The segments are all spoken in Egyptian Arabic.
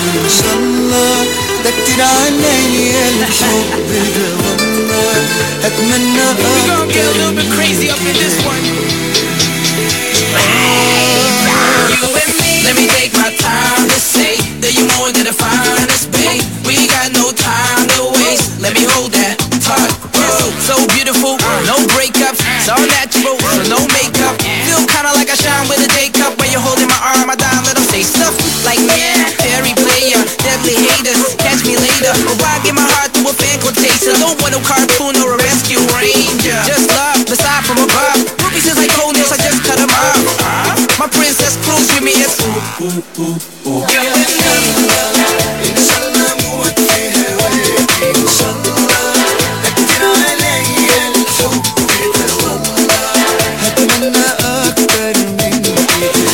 إن شاء الله ده كتير عليا الحب ده والله أتمنى We gonna get a little bit crazy up in this one. You and me. Let me take my time to say that you're more than the finest, babe. We got no time to waste. Let me hold that touch. Oh, so beautiful, no breakups, so natural, so no makeup. Feel kinda like I shine with a day cup when you're holding my arm. I die, let them say stuff like yeah, Perry player, deadly haters. Catch me later. Or why give my heart to a fan quotation? Don't want no cartoon or a rescue ranger. Just love, the side from above. Rubies is like coldness, I just cut 'em off. My princess cruise with me, it's ooh, ooh, ooh, ooh. You and me. إن شاء الله موت في هواك إن شاء الله ده كتير عليا الحب ده والله هتمنى أكتر من كده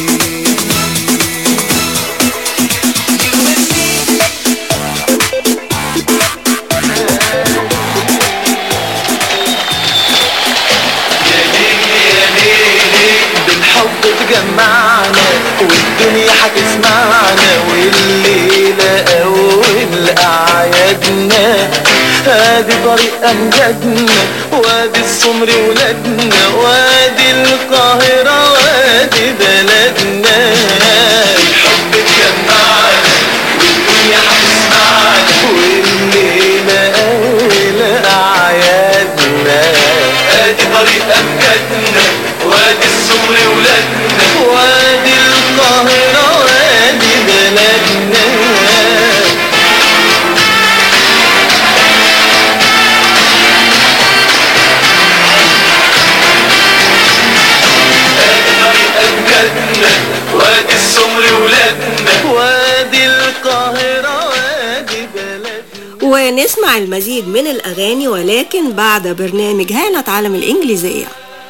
بالحب تجمعنا والدنيا هتسمعنا والليلة أول أعيادنا ادي طريق أمجادنا وادي السمر ولادنا وادي القاهرة وادي بلدنا الحب تجمعنا والدنيا هتسمعنا والليلة أول أعيادنا ادي طريق أمجادنا وادي السمر ولادنا وادي القاهرة وادي بلدنا أمجادنا وادي السمر ولادنا وادي القاهرة وادي بلدنا ونسمع المزيد من الأغاني ولكن بعد برنامج هانة عالم الإنجليزية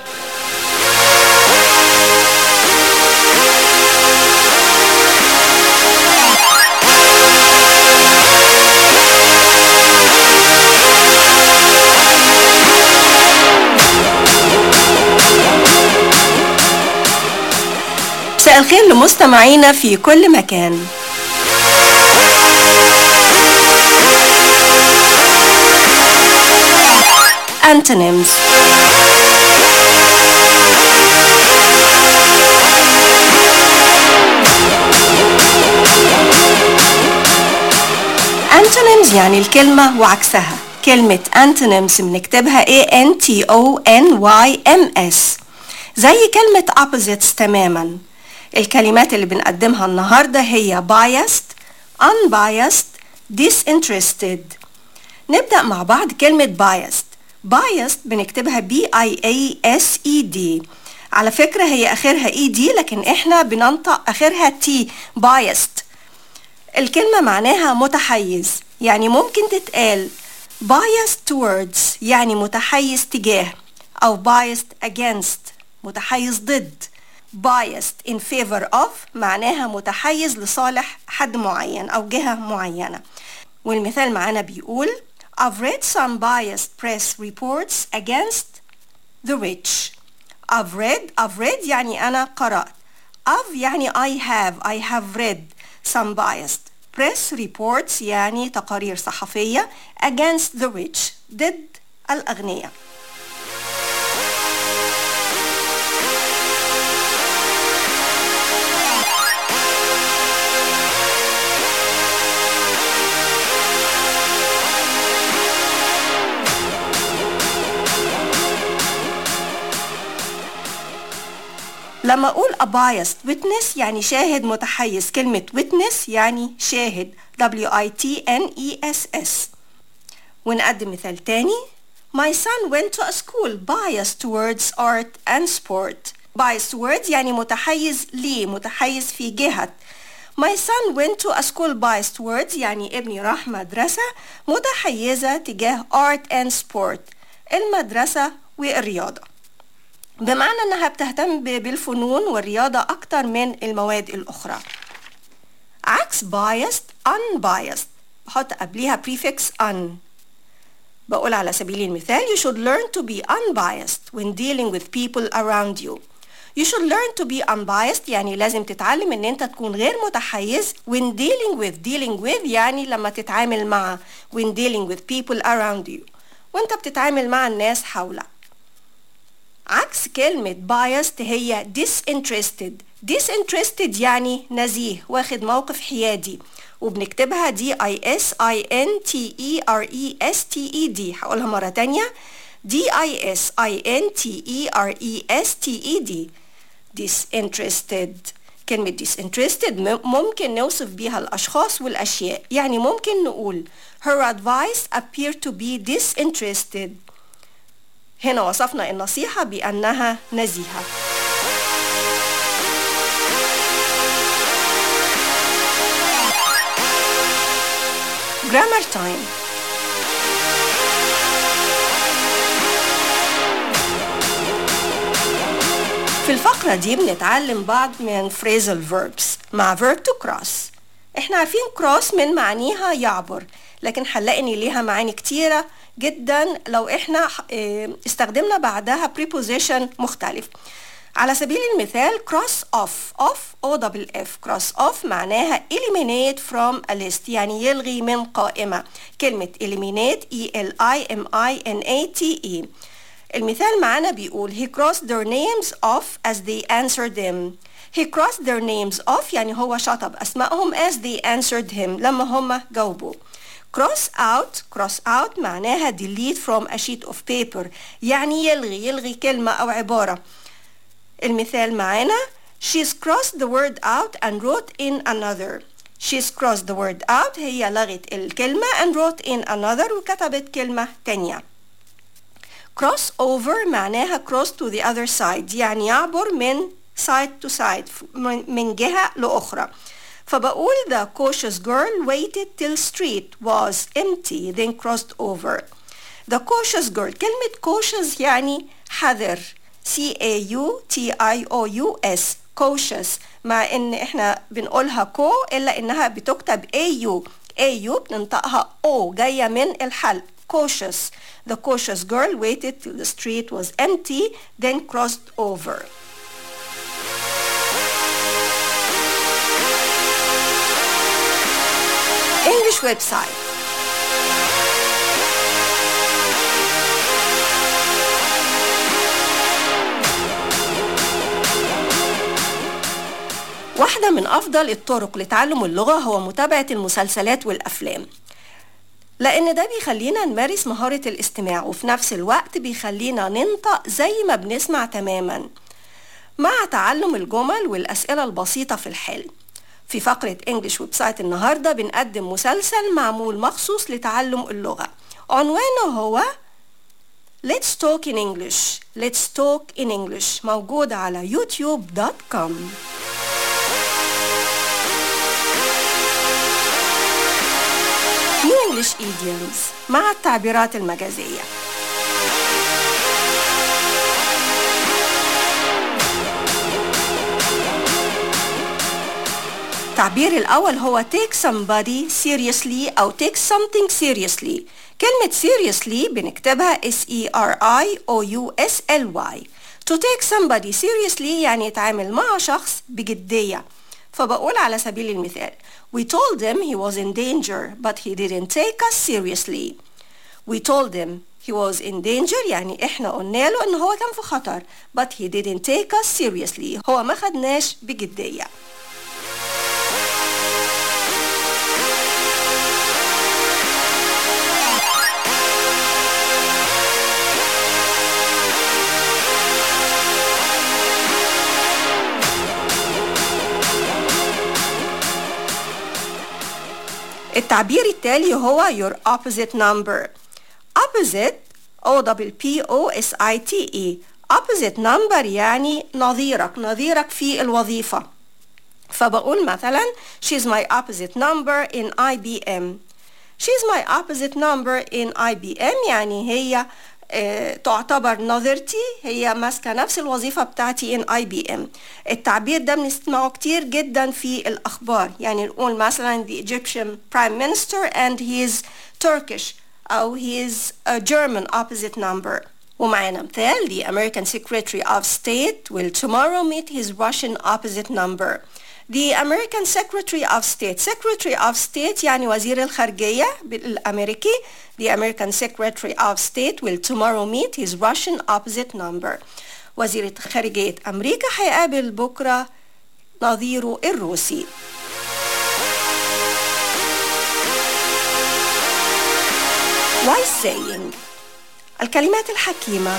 مساء الخير لمستمعينا في كل مكان Antonyms Antonyms يعني الكلمة وعكسها كلمة antonyms بنكتبها A-N-T-O-N-Y-M-S زي كلمة opposites تماما الكلمات اللي بنقدمها النهاردة هي biased unbiased disinterested نبدأ مع بعض كلمة biased biased بنكتبها B-I-A-S-E-D على فكرة هي آخرها E-D لكن إحنا بننطق آخرها T biased الكلمة معناها متحيز يعني ممكن تتقال biased towards يعني متحيز تجاه أو biased against متحيز ضد biased in favor of معناها متحيز لصالح حد معين أو جهة معينة والمثال معانا بيقول I've read some biased press reports against the rich I've read I've read يعني أنا قرأت I've يعني I have I have read some biased press reports يعني تقارير صحفية against the rich ضد الأغنياء لما أقول a biased witness يعني شاهد متحيز كلمة witness يعني شاهد W-I-T-N-E-S-S ونقدم مثال تاني My son went to a school biased towards art and sport biased towards يعني متحيز ليه متحيز في جهة My son went to a school biased towards يعني ابني راح مدرسة متحيزة تجاه art and sport المدرسة والرياضة بمعنى انها بتهتم ب- بالفنون والرياضة اكتر من المواد الاخرى عكس biased unbiased بحط قبليها prefix un بقول على سبيل المثال you should learn to be unbiased when dealing with people around you You should learn to be unbiased يعني لازم تتعلم ان انت تكون غير متحيز when dealing with dealing with يعني لما تتعامل مع when dealing with people around you وانت بتتعامل مع الناس حولك عكس كلمة biased هي disinterested disinterested يعني نزيه واخد موقف حيادي وبنكتبها D I S I N T E R E S T E D هقولها مرة تانية D I S I N T E R E S T E D disinterested كلمة disinterested م- ممكن نوصف بيها الأشخاص والأشياء يعني ممكن نقول her advice appeared to be disinterested هنا وصفنا النصيحة بأنها نزيهة grammar time في الفقرة دي بنتعلم بعض من phrasal verbs مع verb to cross احنا عارفين cross من معانيها يعبر لكن هنلاقي ان ليها معاني كتيرة جدا لو احنا اه، استخدمنا بعدها preposition مختلف على سبيل المثال cross off off o double f cross off معناها eliminate from a list يعني يلغي من قائمة كلمة eliminate e l i m i n a t e المثال معانا بيقول he crossed their names off as they answered him he crossed their names off يعني هو شطب أسمائهم as they answered him لما هم جاوبوا cross out cross out معناها delete from a sheet of paper يعني يلغي يلغي كلمة أو عبارة المثال معانا she's crossed the word out and wrote in another she's crossed the word out هي لغت الكلمة and wrote in another وكتبت كلمة تانية cross over معناها cross to the other side يعني يعبر من side to side من من جهة لأخرى فبقول the cautious girl waited till street was empty then crossed over the cautious girl كلمة cautious يعني حذر C A U T I O U S cautious مع ان احنا بنقولها كو الا انها بتكتب A U A U بننطقها O جاية من الحلق cautious the cautious girl waited till the street was empty then crossed over English website واحدة من أفضل الطرق لتعلم اللغة هو متابعة المسلسلات والأفلام لأن ده بيخلينا نمارس مهارة الاستماع وفي نفس الوقت بيخلينا ننطق زي ما بنسمع تماما مع تعلم الجمل والأسئلة البسيطة في الحل في فقرة انجلش ويب سايت النهاردة بنقدم مسلسل معمول مخصوص لتعلم اللغة عنوانه هو Let's talk in English Let's talk in English موجود على youtube.com New English Idioms مع التعبيرات المجازية التعبير الأول هو take somebody seriously أو take something seriously كلمة seriously بنكتبها S-E-R-I-O-U-S-L-Y to take somebody seriously يعني يتعامل مع شخص بجدية فبقول على سبيل المثال We told him he was in danger but he didn't take us seriously We told him he was in danger يعني احنا قلنا له ان هو كان في خطر but he didn't take us seriously هو ما خدناش بجدية التعبير التالي هو your opposite number opposite O W P O S I T E opposite number يعني نظيرك نظيرك في الوظيفة فبقول مثلا she's my opposite number in IBM she's my opposite number in IBM يعني هي آه، تعتبر نظرتي هي ماسكة نفس الوظيفة بتاعتي in IBM التعبير ده بنسمعه كتير جدا في الأخبار يعني نقول مثلا the Egyptian prime minister and he is Turkish أو he is a German opposite number ومعانا مثال The American Secretary of State will tomorrow meet his Russian opposite number The American Secretary of State Secretary of State يعني وزير الخارجية الأمريكي The American Secretary of State will tomorrow meet his Russian opposite number وزيرة خارجية أمريكا هيقابل بكرة نظيره الروسي Wise saying الكلمات الحكيمة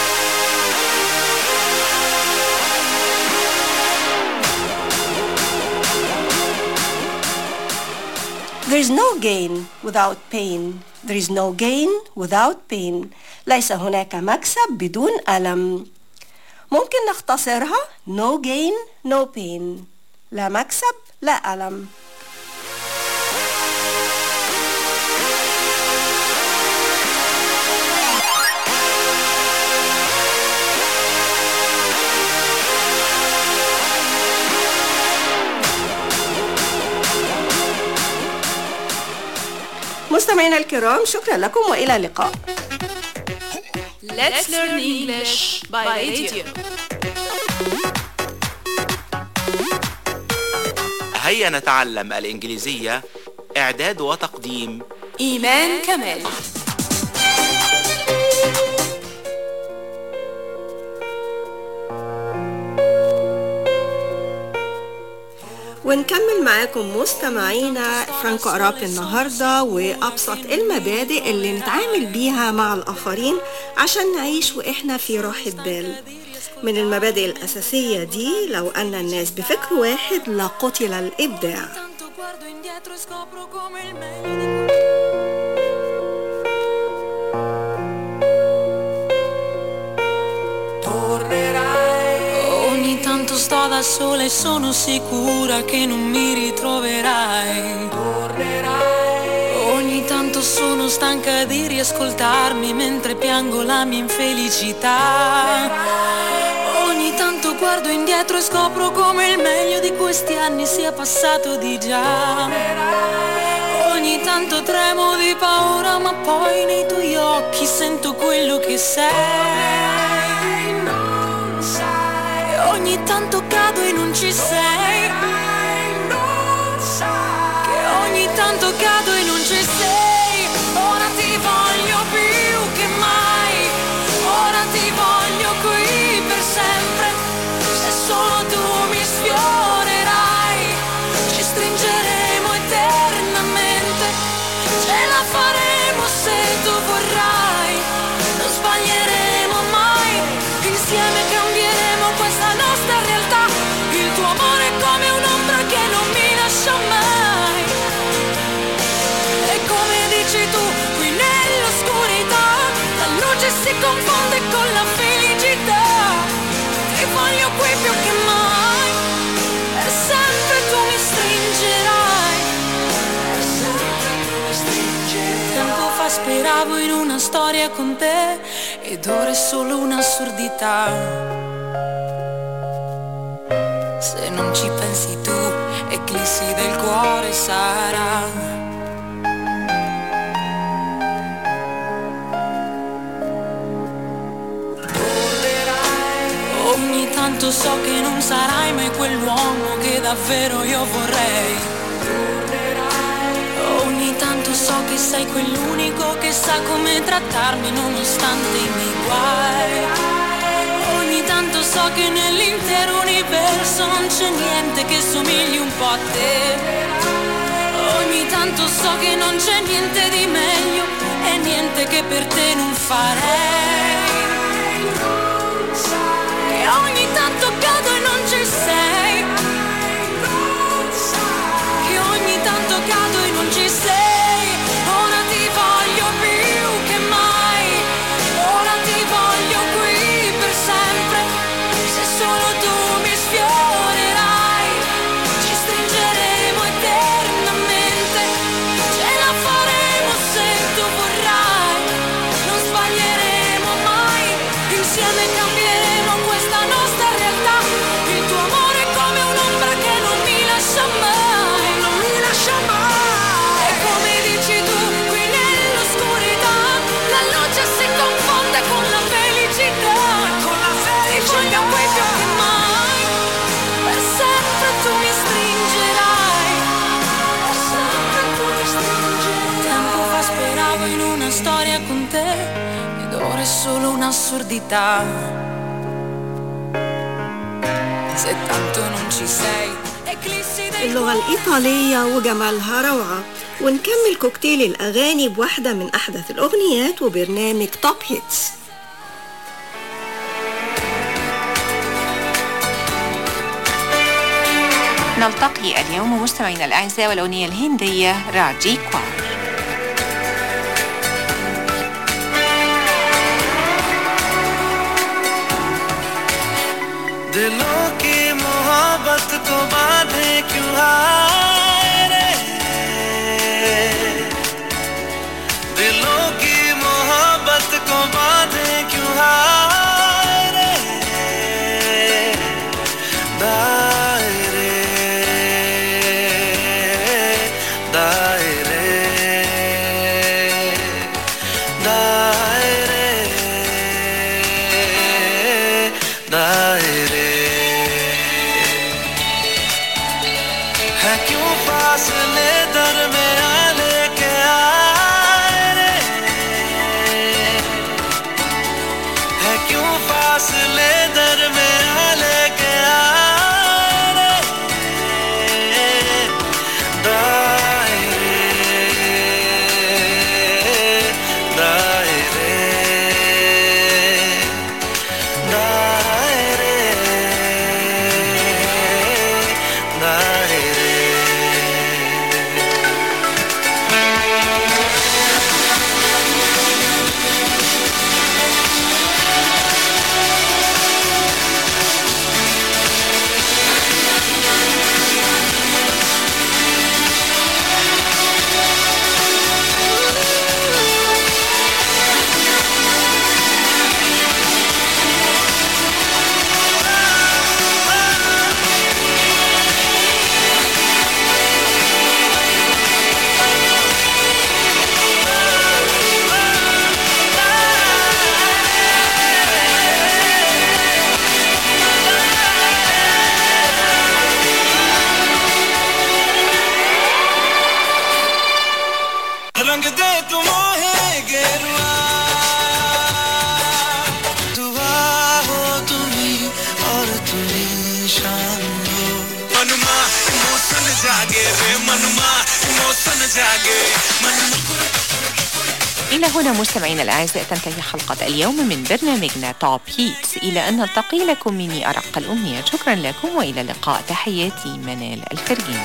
There is no gain without pain. There is no gain without pain. ليس هناك مكسب بدون ألم. ممكن نختصرها no gain no pain. لا مكسب لا ألم. مستمعينا الكرام شكرا لكم والى اللقاء Let's learn English by radio. هيا نتعلم الإنجليزية إعداد وتقديم إيمان كمال ونكمل معاكم مستمعينا فرانكو أراب النهاردة وأبسط المبادئ اللي نتعامل بيها مع الآخرين عشان نعيش وإحنا في راحة بال من المبادئ الأساسية دي لو أن الناس بفكر واحد لقتل الإبداع Tanto guardo indietro e scopro come il meglio di Ogni tanto sto da sola e sono sicura che non mi ritroverai. Ogni tanto sono stanca di riascoltarmi mentre piango la mia infelicità. Ogni tanto guardo indietro e scopro come il meglio di questi anni sia passato di già. Ogni tanto tremo di paura, ma poi nei tuoi occhi sento quello che sei. Non sai. E ogni tanto cado e non ci sei. Non sai. Che ogni tanto cado e non ci sei. Ora ti voglio più che mai. Ora ti voglio qui per sempre. Se solo tu mi sfiorerai, ci stringeremo eternamente. Ce la faremo se tu vorrai. Non sbaglieremo mai. Insieme cambieremo questa nostra realtà. Il tuo amore è come un'ombra che non mi lascia mai. E come dici tu, qui nell'oscurità, la luce si confonde con la felicità. Ti voglio qui più che mai, e sempre tu mi stringerai. E sempre tu mi stringerai. Tempo fa speravo in una storia con te, ed ora è solo un'assurdità. Se non ci pensi tu, eclissi del cuore sarà. Ogni tanto so che non sarai mai quell'uomo che davvero io vorrei. Ogni tanto so che sei quell'unico che sa come trattarmi nonostante i miei guai. Ogni tanto so che nell'intero universo non c'è niente che somigli un po' a te. Ogni tanto so che non c'è niente di meglio e niente che per te non farei. E ogni tanto cado e non ci sei. Che ogni tanto cado e non ci sei. Ora ti voglio più che mai. Ora ti voglio qui per sempre. Se solo tu mi sfiorerai, ci stringeremo eternamente. Ce la faremo se tu vorrai. Non sbaglieremo mai. Insieme cambieremo questa nostra realtà. Il tuo amore è stavo in una storia con te ed ora è solo un'assurdità. Se tanto non ci sei, eclissi dei اللغة الإيطالية وجمالها روعة ونكمل كوكتيل الأغاني بواحدة من أحدث الأغنيات وبرنامج توب هيتس نلتقي اليوم مستمعينا الأعزاء والأغنية الهندية راجي كوار दिलों की मोहब्बत को बांधे क्यों हाय रे दिलों की मोहब्बत को बांधे क्यों हाय रे दायरे दायरे दायरे दायरे है क्यों फासले दर में आने के आए रे है क्यों फासले दर में आने के आए रे दायरे दायरे दायरे दायरे रंग दे तुम है गेरुआ दुआ हो तुम्ही और तुम्ही शाम हो मनुमा इमोशन जागे रे मनुमा इमोशन जागे मनुमा إلى هنا مستمعينا الأعزاء تنتهي حلقة اليوم من برنامجنا توب هيتس إلى أن نلتقي لكم مني أرق الأمنيات شكرا لكم وإلى اللقاء تحياتي منال الفرجين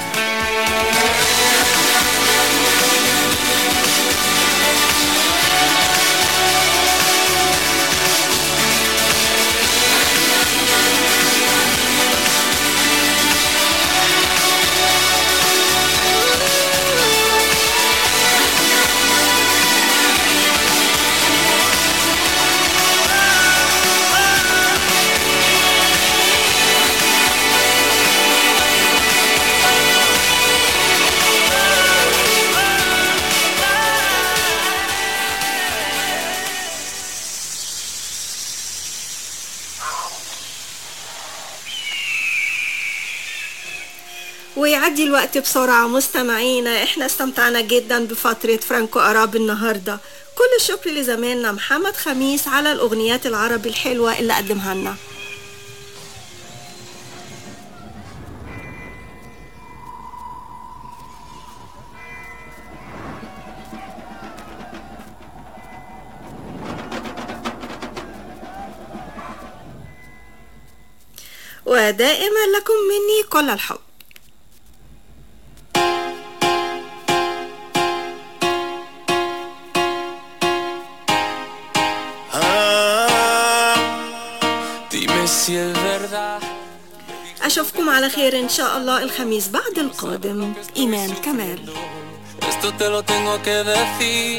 ويعدي الوقت بسرعة مستمعينا احنا استمتعنا جدا بفترة فرانكو أراب النهاردة كل الشكر لزميلنا محمد خميس على الأغنيات العربي الحلوة اللي قدمها لنا ودائما لكم مني كل الحب Dime si es verdad أشوفكم على خير إن شاء الله الخميس بعد القادم إيمان كمال Esto te lo tengo que decir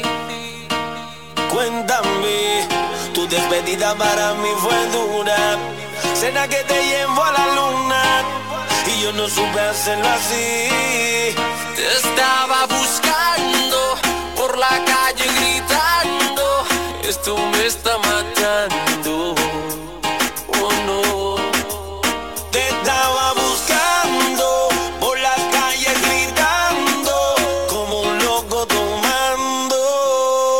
Cuéntame, tu despedida para mí fue dura. Cena que te llevo a la luna y yo no supe hacerlo así. Te estaba buscando por la calle gritando Esto me está matando Oh no Te estaba buscando por las calles gritando como un loco tomando.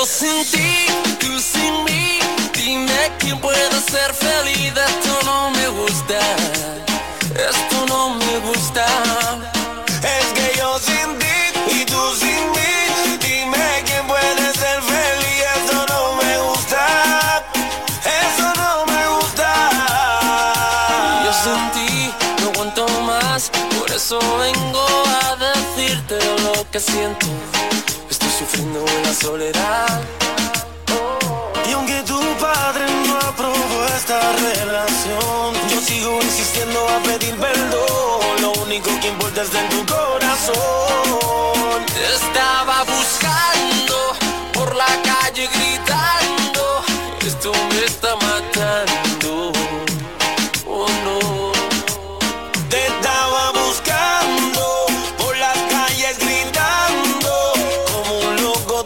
yo sin ti, tú sin mí, dime quién puede ser feliz. Esto no me gusta, esto no me gusta. Es que yo sin ti y tú sin mí, dime quién puede ser feliz. Esto no me gusta, eso no me gusta. Yo sin ti no aguanto más, por eso vengo a decirte lo que siento. Estoy sufriendo en la soledad. Y aunque tu padre no aprobó esta relación, yo sigo insistiendo a pedir perdón. Lo único que importa es en tu corazón. Te estaba buscando por la calle gritando. Esto me está matando. Oh no. Te estaba buscando por las calles gritando como un loco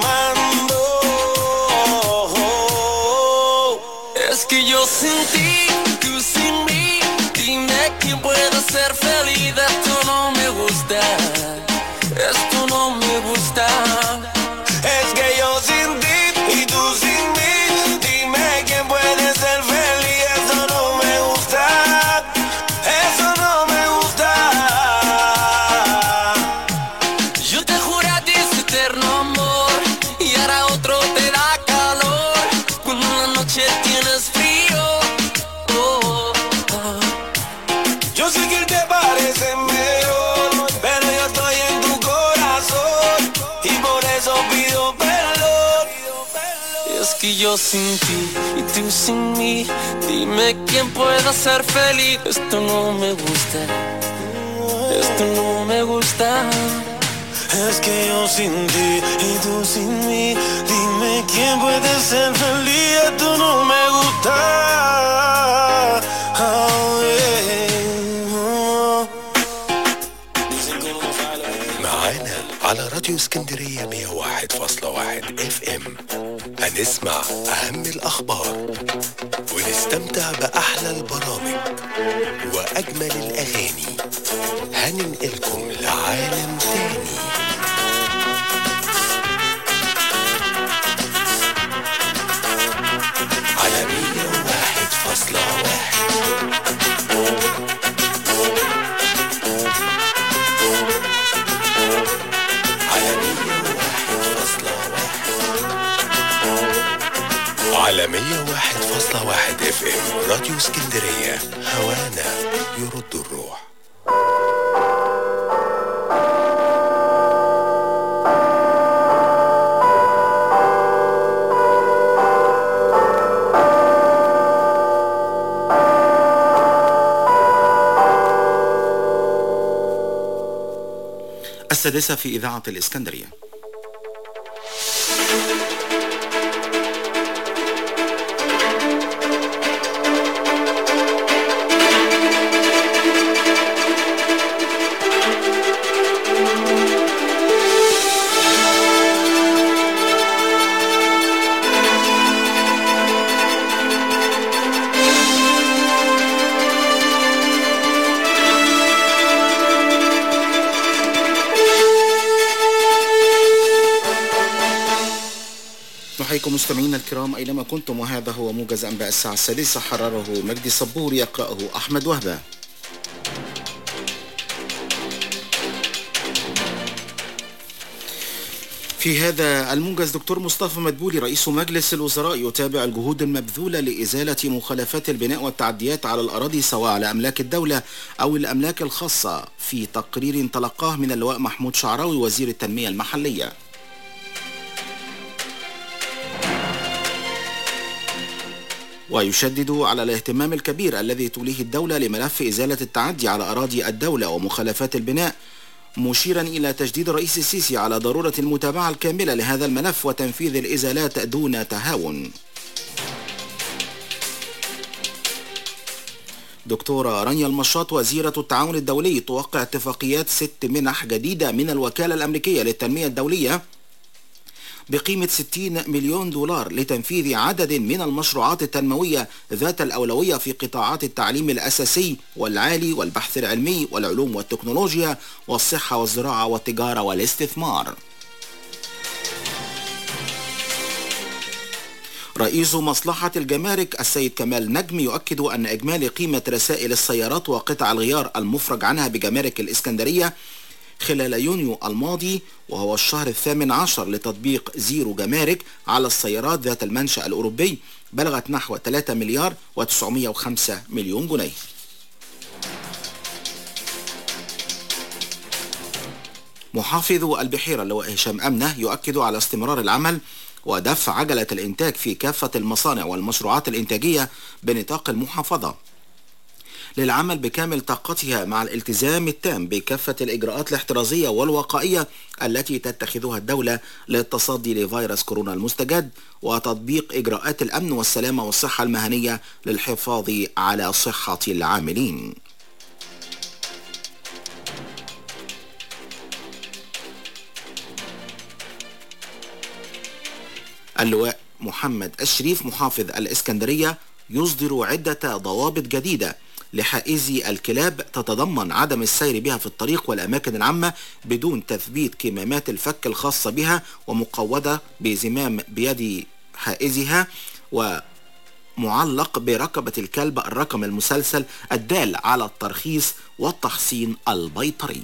tomando. Es que yo sin ti, tú sin mí, dime quién puede ser feliz. Esto no me gusta, esto no me gusta. Es que yo sin ti y tú sin mí, dime quién puede ser feliz. Esto no me gusta, eso no me gusta. Yo te juro a ti ese eterno amor y ahora otro te da calor cuando en la noche tienes frío. Oh, oh. Yo sé que él te parece mejor, pero yo estoy en tu corazón y por eso pido perdón. Es que yo sin ti y tú sin mí, dime quién pueda ser feliz. Esto no me gusta, esto no me gusta. Es que yo sin ti y tú sin mí, dime quién puede ser feliz. Esto no me gusta. Oh, yeah. Oh. معانا على راديو اسكندرية 101.1 اف ام هنسمع أهم الأخبار ونستمتع بأحلى البرامج وأجمل الأغاني هننقلكم لعالم تاني على 101.1 على 101.1 على 101.1 اف ام راديو اسكندرية هوانا يرد الروح السادسة في إذاعة الإسكندرية نحييكم مستمعينا الكرام أينما كنتم وهذا هو موجز أنباء الساعة السادسة حرره مجدي صبور يقرأه أحمد وهبة في هذا الموجز دكتور مصطفى مدبولي رئيس مجلس الوزراء يتابع الجهود المبذولة لإزالة مخالفات البناء والتعديات على الأراضي سواء على أملاك الدولة أو الأملاك الخاصة في تقرير تلقاه من اللواء محمود شعراوي وزير التنمية المحلية ويشدد على الاهتمام الكبير الذي توليه الدولة لملف إزالة التعدي على أراضي الدولة ومخالفات البناء مشيرا إلى تجديد الرئيس السيسي على ضرورة المتابعة الكاملة لهذا الملف وتنفيذ الإزالات دون تهاون دكتورة رانيا المشاط وزيرة التعاون الدولي توقع اتفاقيات ست منح جديدة من الوكالة الأمريكية للتنمية الدولية بقيمة 60 مليون دولار لتنفيذ عدد من المشروعات التنموية ذات الأولوية في قطاعات التعليم الأساسي والعالي والبحث العلمي والعلوم والتكنولوجيا والصحة والزراعة والتجارة والاستثمار رئيس مصلحة الجمارك السيد كمال نجم يؤكد أن إجمالي قيمة رسائل السيارات وقطع الغيار المفرج عنها بجمارك الإسكندرية خلال يونيو الماضي وهو الشهر الثامن عشر لتطبيق زيرو جمارك على السيارات ذات المنشأ الأوروبي بلغت نحو 3 مليار و905 مليون جنيه محافظ البحيرة اللواء هشام أمنة يؤكد على استمرار العمل ودفع عجلة الإنتاج في كافة المصانع والمشروعات الإنتاجية بنطاق المحافظة للعمل بكامل طاقتها مع الالتزام التام بكافة الإجراءات الاحترازية والوقائية التي تتخذها الدولة للتصدي لفيروس كورونا المستجد وتطبيق إجراءات الأمن والسلامة والصحة المهنية للحفاظ على صحة العاملين اللواء محمد الشريف محافظ الإسكندرية يصدر عدة ضوابط جديدة لحائزي الكلاب تتضمن عدم السير بها في الطريق والأماكن العامة بدون تثبيت كمامات الفك الخاصة بها ومقودة بزمام بيد حائزها ومعلق برقبة الكلب الرقم المسلسل الدال على الترخيص والتحصين البيطري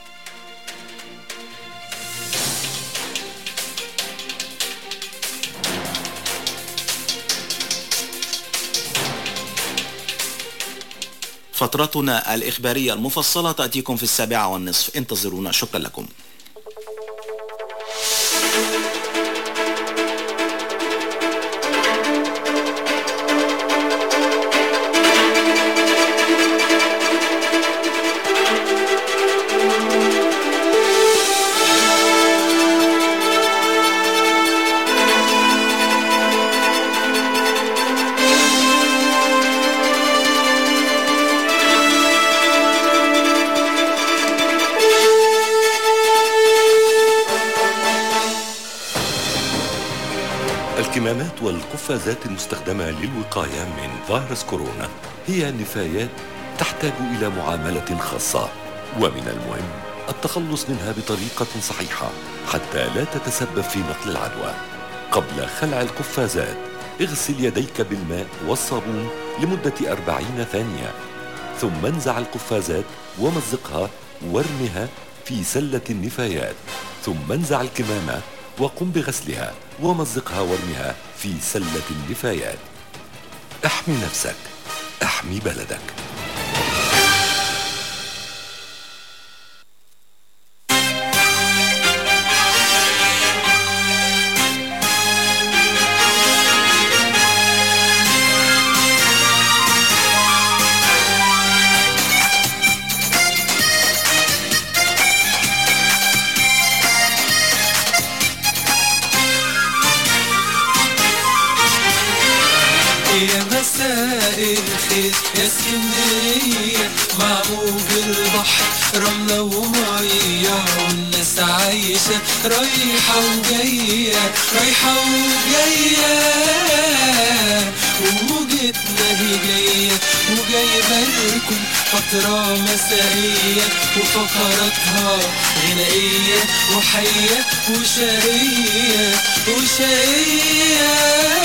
فترتنا الإخبارية المفصلة تأتيكم في السابعة والنصف انتظرونا شكرا لكم الكمامات والقفازات المستخدمة للوقاية من فيروس كورونا هي نفايات تحتاج إلى معاملة خاصة ومن المهم التخلص منها بطريقة صحيحة حتى لا تتسبب في نقل العدوى قبل خلع القفازات اغسل يديك بالماء والصابون لمدة أربعين ثانية ثم انزع القفازات ومزقها وارمها في سلة النفايات ثم انزع الكمامة وقم بغسلها ومزقها وارمها في سلة النفايات احمي نفسك احمي بلدك يا مساء الخير يا اسكندرية مع موج البحر رملة ومية والناس عايشة رايحة وجاية رايحة وجاية وموجتنا هي جاية وجايبة لكم فترة مسائية وفقراتها غنائية وحية وشقية وشقية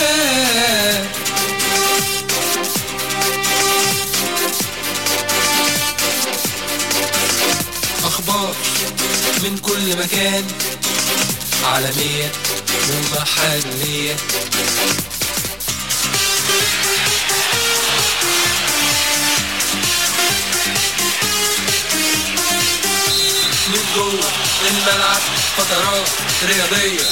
أخبار من كل مكان عالمية ومحلية من جوه الملعب فترات رياضية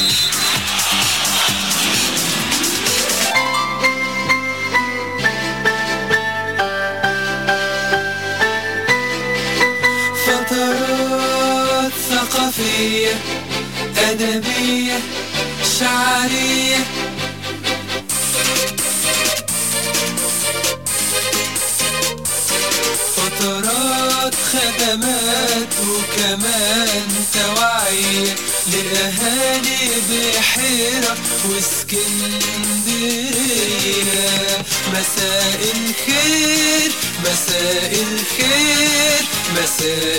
فترات ثقافية أدبية شعرية فترات خدمات وكمان توعية لأهالي بحيرة واسكندرية مساء الخير مساء الخير مساء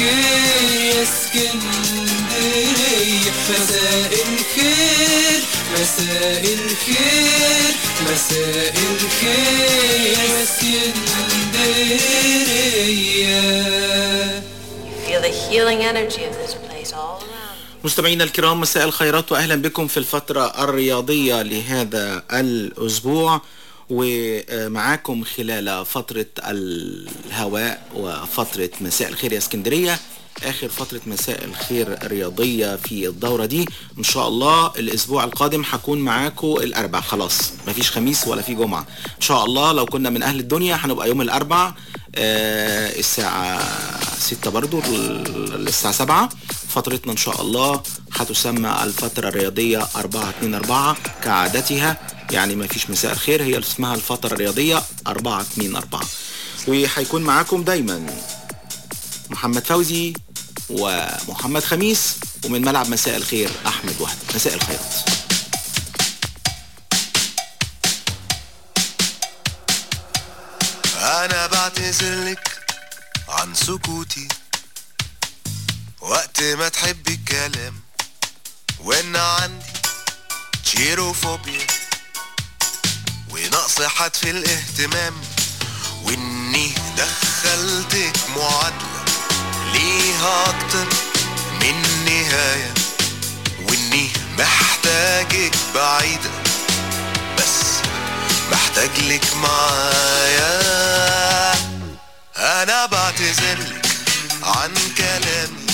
الخير يا اسكندرية مساء الخير مساء الخير مساء الخير يا اسكندرية Feel the healing energy of this place all around. مستمعينا الكرام مساء الخيرات واهلا بكم في الفترة الرياضية لهذا الاسبوع ومعاكم خلال فترة الهواء وفترة مساء الخير يا اسكندرية اخر فترة مساء الخير الرياضية في الدورة دي ان شاء الله الاسبوع القادم هكون معاكم الاربع خلاص مفيش خميس ولا في جمعة ان شاء الله لو كنا من اهل الدنيا هنبقى يوم الاربع آه الساعة ستة برضو ال- الساعة سبعة فترتنا ان شاء الله هتسمى الفترة الرياضية أربعة اتنين أربعة كعادتها يعني ما فيش مساء الخير هي اللي اسمها الفترة الرياضية أربعة اتنين أربعة وهيكون معاكم دايما محمد فوزي ومحمد خميس ومن ملعب مساء الخير أحمد وهب مساء الخيرات انا بعتذرلك عن سكوتي وقت ما تحبي الكلام وان عندي تشيروفوبيا ونقص حد في الاهتمام واني دخلتك معادلة ليها اكتر من نهاية واني محتاجك بعيدة بس محتاج لك معايا انا بعتذرلك عن كلامي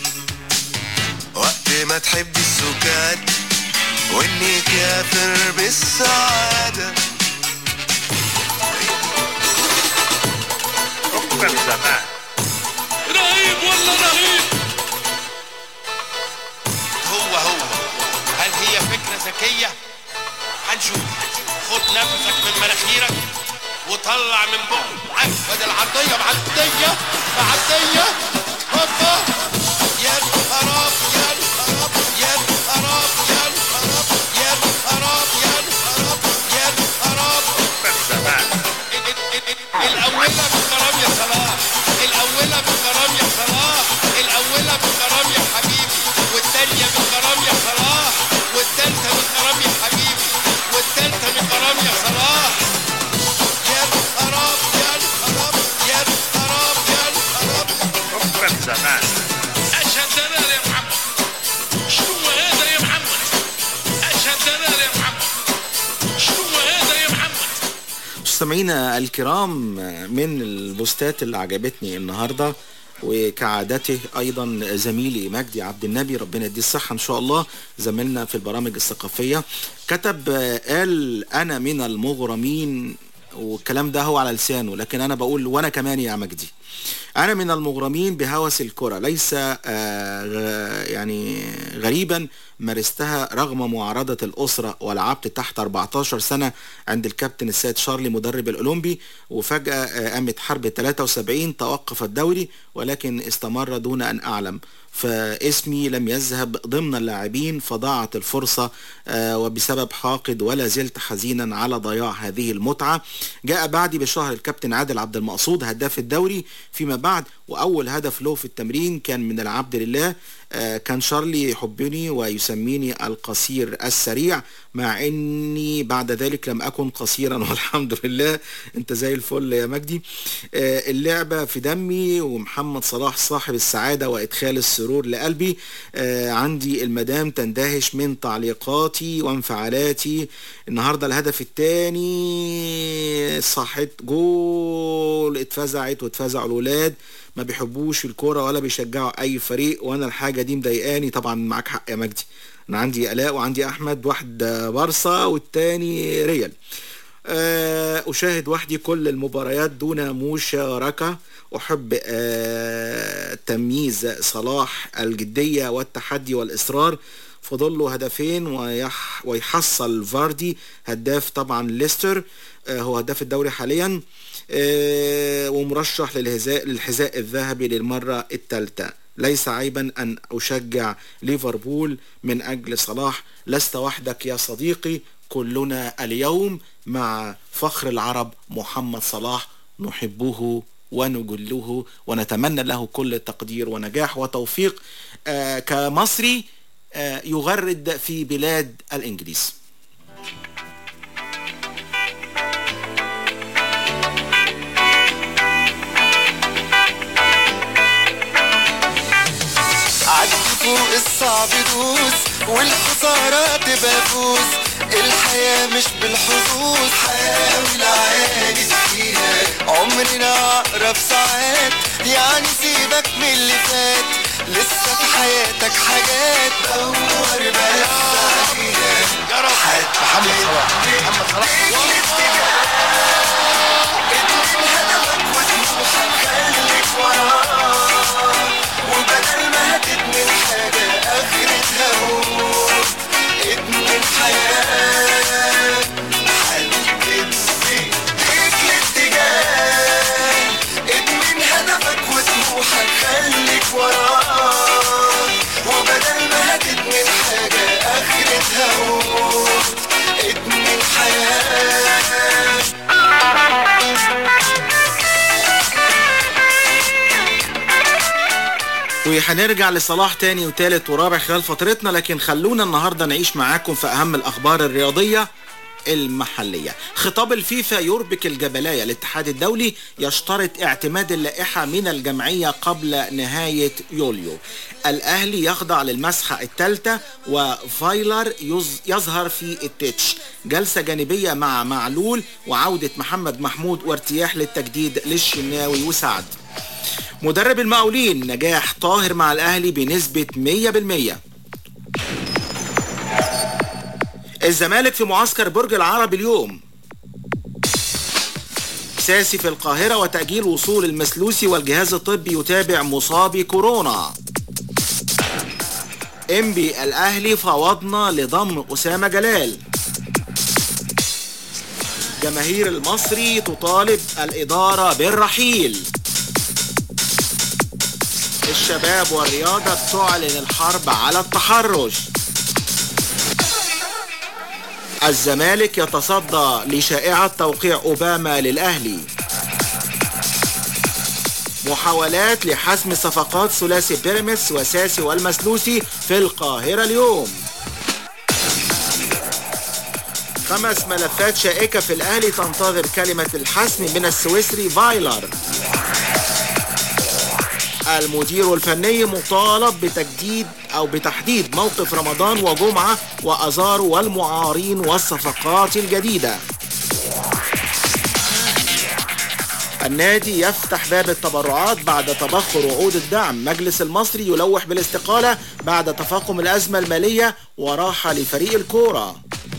وقت ما تحبي السكات واني كافر بالسعادة رهيب والله رهيب هو هو هل هي فكرة ذكية؟ هنشوف خد نفسك من مناخيرك وطلع من بقك بدل العرضية معدية معدية هوبا يا خراب يا خراب يا خراب يا خراب يا خراب يا خراب يا خراب الأولى بكرام يا صلاح الأولى بكرام يا صلاح الأولى بكرام يا حبيبي والتانية بكرام يا صلاح والتالتة بكرام يا حبيبي والتالتة بكرام يا صلاح يا خراب يا خراب يا خراب يا خراب رب زمان اشهد دلال يا محمد شنو هذا يا محمد اشهد دلال يا محمد شنو هذا يا محمد مستمعينا الكرام من البوستات اللي عجبتني النهارده وكعادته ايضا زميلي مجدي عبد النبي ربنا يديه الصحه ان شاء الله زميلنا في البرامج الثقافيه كتب آه، قال انا من المغرمين والكلام ده هو على لسانه لكن انا بقول وانا كمان يا مجدي انا من المغرمين بهوس الكره ليس آه، غ- يعني غريبا مارستها رغم معارضة الأسرة ولعبت تحت 14 سنة عند الكابتن السيد شارلي مدرب الأولمبي وفجأة آه، قامت حرب 73 توقف الدوري ولكن استمر دون أن أعلم فاسمي لم يذهب ضمن اللاعبين فضاعت الفرصة آه، وبسبب حاقد ولا زلت حزينا على ضياع هذه المتعة جاء بعدي بشهر الكابتن عادل عبد المقصود هداف الدوري فيما بعد وأول هدف له في التمرين كان من العبد لله آه، كان شارلي يحبني ويسميني القصير السريع مع اني بعد ذلك لم اكن قصيرا والحمد لله انت زي الفل يا مجدي آه، اللعبة في دمي ومحمد صلاح صاحب السعادة وادخال السرور لقلبي آه، عندي المدام تندهش من تعليقاتي وانفعالاتي النهاردة الهدف الثاني صحت جول اتفزعت واتفزعوا الولاد ما بيحبوش الكوره ولا بيشجعوا اي فريق وانا الحاجه دي مضايقاني طبعا معاك حق يا مجدي انا عندي الاء وعندي احمد واحد بارسا والتاني ريال آه، أشاهد وحدي كل المباريات دون مشاركة أحب آه، تمييز صلاح الجدية والتحدي والإصرار فضل له هدفين ويح ويحصل فاردي هداف طبعا ليستر آه، هو هداف الدوري حاليا آه، ومرشح للحذاء للحذاء الذهبي للمرة الثالثة ليس عيبا أن أشجع ليفربول من أجل صلاح لست وحدك يا صديقي كلنا اليوم مع فخر العرب محمد صلاح نحبه ونجله ونتمنى له كل تقدير ونجاح وتوفيق آه كمصري آه، يغرد في بلاد الإنجليز عدي فوق الصعب دوس والخسارة تبقى فوز الحياة مش بالحظوظ حاول عادي فيها عمرنا عقرب ساعات يعني سيبك من اللي فات لسه في حياتك حاجات دور بس عليها يا رب محمد صلاح محمد صلاح خليك وراه وبدل ما هتدمن حاجة آخرتها موت ادمن حياة حدد بيك الاتجاه ادمن هدفك وطموحك خليك وراه وبدل ما هتدمن حاجة آخرتها موت ادمن حياة وهنرجع لصلاح تاني وتالت ورابع خلال فترتنا لكن خلونا النهاردة نعيش معاكم في أهم الأخبار الرياضية المحلية خطاب الفيفا يربك الجبلاية الاتحاد الدولي يشترط اعتماد اللائحة من الجمعية قبل نهاية يوليو الأهلي يخضع للمسحة الثالثة وفايلر يز- يظهر في التتش جلسة جانبية مع معلول وعودة محمد محمود وارتياح للتجديد للشناوي وسعد مدرب المقاولين نجاح طاهر مع الأهلي بنسبة 100% الزمالك في معسكر برج العرب اليوم ساسي في القاهرة وتأجيل وصول المسلوسي والجهاز الطبي يتابع مصابي كورونا انبي الأهلي فوضنا لضم أسامة جلال جماهير المصري تطالب الإدارة بالرحيل الشباب والرياضة تعلن الحرب على التحرش الزمالك يتصدى لشائعة توقيع أوباما للأهلي محاولات لحسم صفقات ثلاثي بيراميدز وساسي والمسلوسي في القاهرة اليوم خمس ملفات شائكة في الأهلي تنتظر كلمة الحسم من السويسري فايلر المدير الفني مطالب بتجديد او بتحديد موقف رمضان وجمعة وازارو والمعارين والصفقات الجديدة النادي يفتح باب التبرعات بعد تبخر وعود الدعم مجلس المصري يلوح بالاستقالة بعد تفاقم الأزمة المالية وراحة لفريق الكورة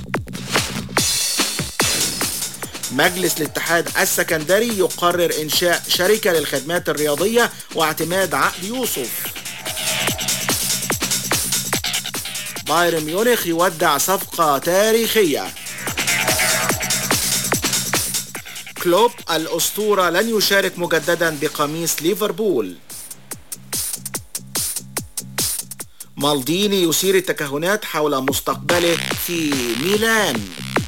مجلس الاتحاد السكندري يقرر إنشاء شركة للخدمات الرياضية واعتماد عقد يوسف بايرن ميونخ يودع صفقة تاريخية كلوب الأسطورة لن يشارك مجددا بقميص ليفربول مالديني يثير التكهنات حول مستقبله في ميلان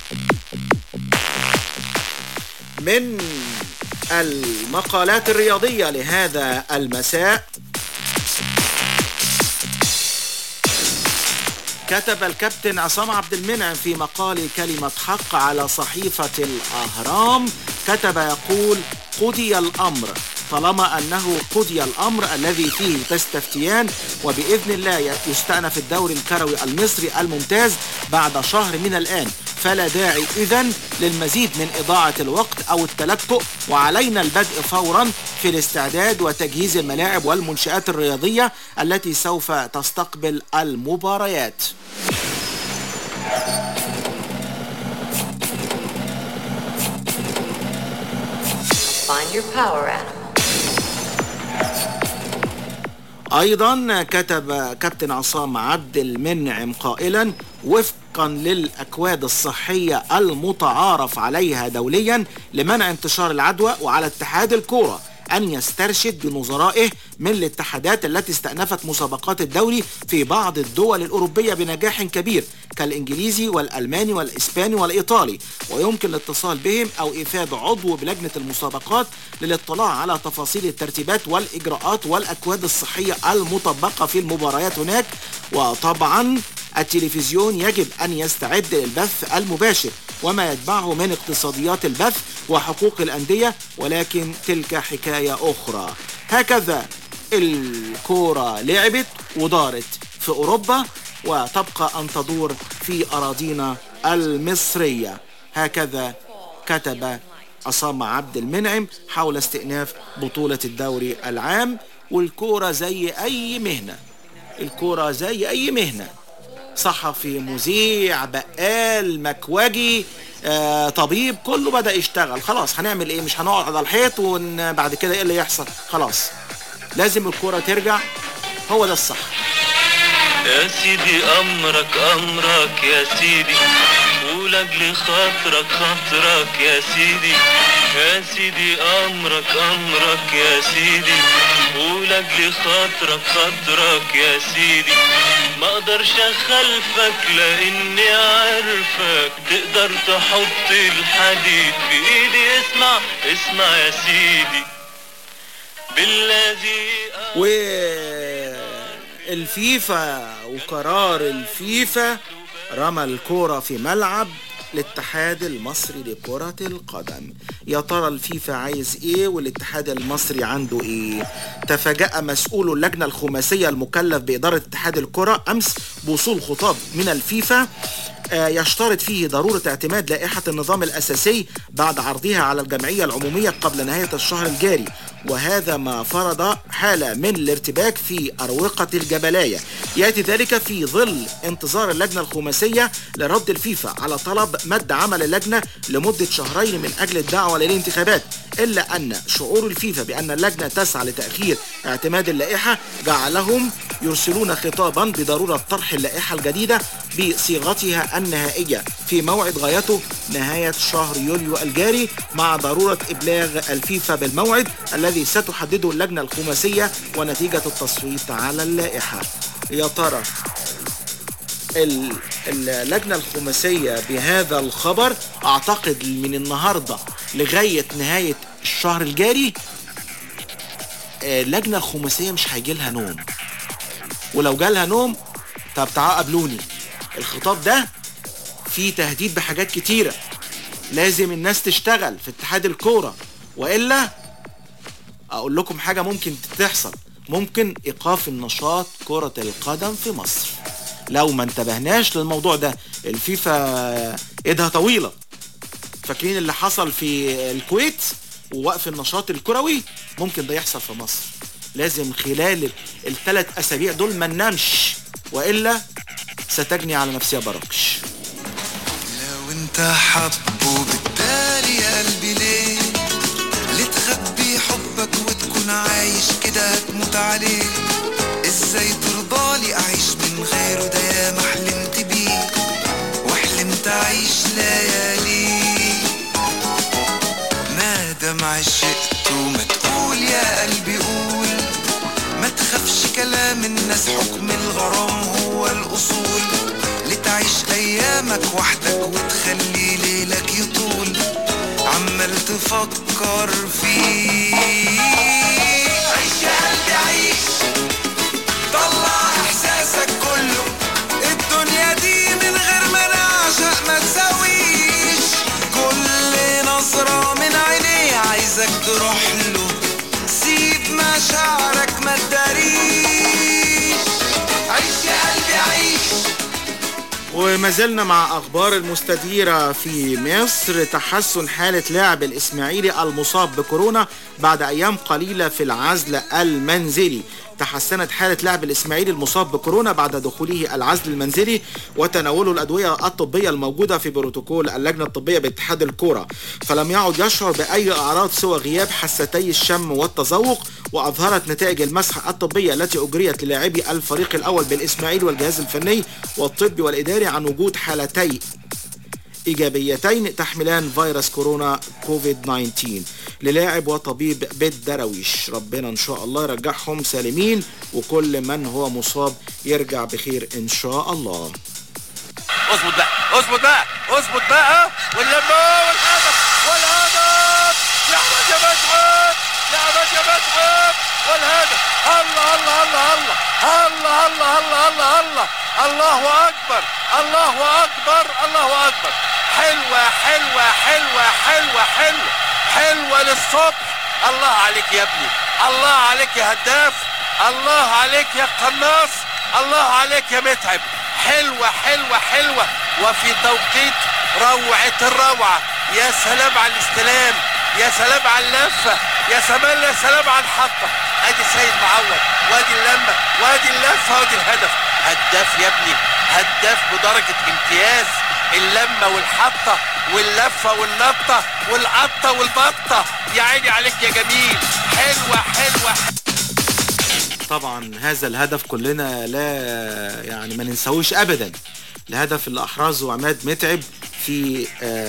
من المقالات الرياضية لهذا المساء كتب الكابتن عصام عبد المنعم في مقال كلمة حق على صحيفة الأهرام كتب يقول قضي الأمر طالما أنه قضي الأمر الذي فيه تستفتيان وبإذن الله يستأنف الدوري الكروي المصري الممتاز بعد شهر من الآن فلا داعي إذن للمزيد من إضاعة الوقت أو التلكؤ وعلينا البدء فورا في الاستعداد وتجهيز الملاعب والمنشآت الرياضية التي سوف تستقبل المباريات Find your power animal. ايضا كتب كابتن عصام عبد المنعم قائلا وفقا للاكواد الصحيه المتعارف عليها دوليا لمنع انتشار العدوى وعلى اتحاد الكوره أن يسترشد بنظرائه من الاتحادات التي استأنفت مسابقات الدوري في بعض الدول الأوروبية بنجاح كبير كالإنجليزي والألماني والإسباني والإيطالي ويمكن الاتصال بهم أو إيفاد عضو بلجنة المسابقات للاطلاع على تفاصيل الترتيبات والإجراءات والأكواد الصحية المطبقة في المباريات هناك وطبعا التلفزيون يجب أن يستعد للبث المباشر وما يتبعه من اقتصاديات البث وحقوق الأندية ولكن تلك حكاية أخرى هكذا الكورة لعبت ودارت في أوروبا وتبقى أن تدور في أراضينا المصرية هكذا كتب عصام عبد المنعم حول استئناف بطولة الدوري العام والكورة زي أي مهنة الكورة زي أي مهنة صحفي مذيع بقال مكواجي آه، طبيب كله بدأ يشتغل خلاص هنعمل ايه مش هنقعد على الحيط وبعد كده ايه اللي يحصل خلاص لازم الكورة ترجع هو ده الصح يا سيدي أمرك أمرك يا سيدي ولأجل خاطرك خاطرك يا سيدي يا سيدي أمرك أمرك يا سيدي ولأجل خاطرك خاطرك يا سيدي ما اقدرش اخلفك لاني عارفك تقدر تحط الحديد في ايدي اسمع اسمع يا سيدي بالذي والفيفا وقرار الفيفا رمى الكرة في ملعب الاتحاد المصري لكرة القدم يا ترى الفيفا عايز ايه والاتحاد المصري عنده ايه تفاجأ مسؤول اللجنة الخماسية المكلف بإدارة اتحاد الكرة أمس بوصول خطاب من الفيفا آه، يشترط فيه ضرورة اعتماد لائحة النظام الأساسي بعد عرضها على الجمعية العمومية قبل نهاية الشهر الجاري وهذا ما فرض حالة من الارتباك في أروقة الجبلاية يأتي ذلك في ظل انتظار اللجنة الخماسية لرد الفيفا على طلب مد عمل اللجنة لمدة شهرين من أجل الدعوة للانتخابات إلا أن شعور الفيفا بأن اللجنة تسعى لتأخير اعتماد اللائحة جعلهم يرسلون خطابا بضرورة طرح اللائحة الجديدة بصيغتها النهائية في موعد غايته نهاية شهر يوليو الجاري مع ضرورة إبلاغ الفيفا بالموعد الذي ستحدده اللجنة الخماسية ونتيجة التصويت على اللائحة يا ترى ال- اللجنة الخماسية بهذا الخبر أعتقد من النهاردة لغاية نهاية الشهر الجاري آه، اللجنة الخماسية مش هيجيلها نوم ولو جالها نوم طب تعالوا قابلوني الخطاب ده فيه تهديد بحاجات كتيرة لازم الناس تشتغل في اتحاد الكورة وإلا أقول لكم حاجة ممكن تحصل ممكن إيقاف النشاط كرة القدم في مصر لو ما انتبهناش للموضوع ده الفيفا ايدها طويلة فاكرين اللي حصل في الكويت ووقف النشاط الكروي ممكن ده يحصل في مصر لازم خلال الثلاث اسابيع دول ما ننامش والا ستجني على نفسها براكش لو انت حبه بالتالي يا قلبي ليه ليه تخبي حبك وتكون عايش كده هتموت عليه ازاي ترضالي اعيش من غيره ده يا ما حلمت بيه وحلمت اعيش ليالي ما دام عشقت وما تقول يا قلبي قول ما تخافش كلام الناس حكم الغرام هو الاصول لتعيش ايامك وحدك وتخلي ليلك يطول عمال تفكر فيه عيش يا قلبي عيش طلع احساسك كله الدنيا دي من غير ما نعشق ما تساويش كل نظرة من عينيه عايزك تروح له سيب مشاعرك ما تداريش عيش يا قلبي عيش وما زلنا مع اخبار المستديره في مصر تحسن حاله لاعب الاسماعيلي المصاب بكورونا بعد ايام قليله في العزل المنزلي تحسنت حالة لاعب الإسماعيلي المصاب بكورونا بعد دخوله العزل المنزلي وتناوله الأدوية الطبية الموجودة في بروتوكول اللجنة الطبية باتحاد الكرة فلم يعد يشعر بأي أعراض سوى غياب حستي الشم والتذوق وأظهرت نتائج المسحة الطبية التي أجريت للاعبي الفريق الأول بالإسماعيلي والجهاز الفني والطبي والإداري عن وجود حالتي إيجابيتين تحملان فيروس كورونا كوفيد 19 للاعب وطبيب بيت درويش ربنا ان شاء الله يرجعهم سالمين وكل من هو مصاب يرجع بخير ان شاء الله اظبط بقى اظبط بقى اظبط بقى واللمه والهدف والهدف يا احمد يا متعب يا احمد يا متعب والهدف الله الله الله الله الله الله الله الله الله الله اكبر الله اكبر الله اكبر حلوه حلوه حلوه حلوه حلوه حلوه للصبح الله عليك يا ابني الله عليك يا هداف الله عليك يا قناص الله عليك يا متعب حلوة حلوة حلوة وفي توقيت روعة الروعة يا سلام على الاستلام يا سلام على اللفة يا سلام يا سلام على الحطة ادي سيد معوض وادي اللمة وادي اللفة وادي الهدف هداف يا ابني هداف بدرجة امتياز اللمة والحطة واللفة والنطة والقطة والبطة يا عيني عليك يا جميل حلوة حلوة طبعا هذا الهدف كلنا لا يعني ما ننساهوش ابدا الهدف اللي احرزه عماد متعب في آآ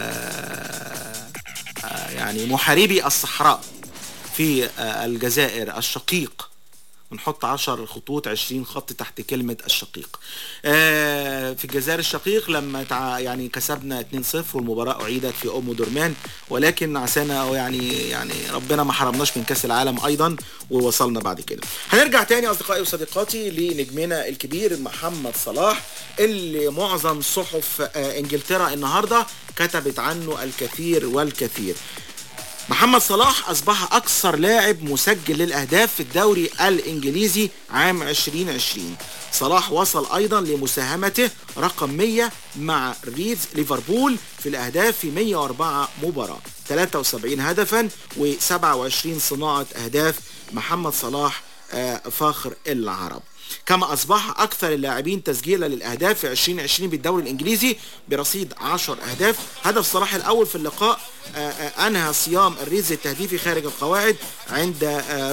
آآ آآ يعني محاربي الصحراء في آه، الجزائر الشقيق ونحط عشر خطوط عشرين خط تحت كلمة الشقيق آه، في الجزائر الشقيق لما تع... يعني كسبنا 2-0 والمباراة أعيدت في أم درمان ولكن عسانا يعني يعني ربنا ما حرمناش من كأس العالم أيضا ووصلنا بعد كده هنرجع تاني أصدقائي وصديقاتي لنجمنا الكبير محمد صلاح اللي معظم صحف آه، إنجلترا النهاردة كتبت عنه الكثير والكثير محمد صلاح أصبح أكثر لاعب مسجل للأهداف في الدوري الإنجليزي عام 2020 صلاح وصل أيضا لمساهمته رقم 100 مع ريدز ليفربول في الأهداف في 104 مباراة 73 هدفا و27 صناعة أهداف محمد صلاح آه، فاخر العرب كما أصبح أكثر اللاعبين تسجيلا للأهداف في 2020 بالدوري الإنجليزي برصيد 10 أهداف هدف صلاح الأول في اللقاء آه، آه، أنهى صيام الريز التهديفي خارج القواعد عند آه،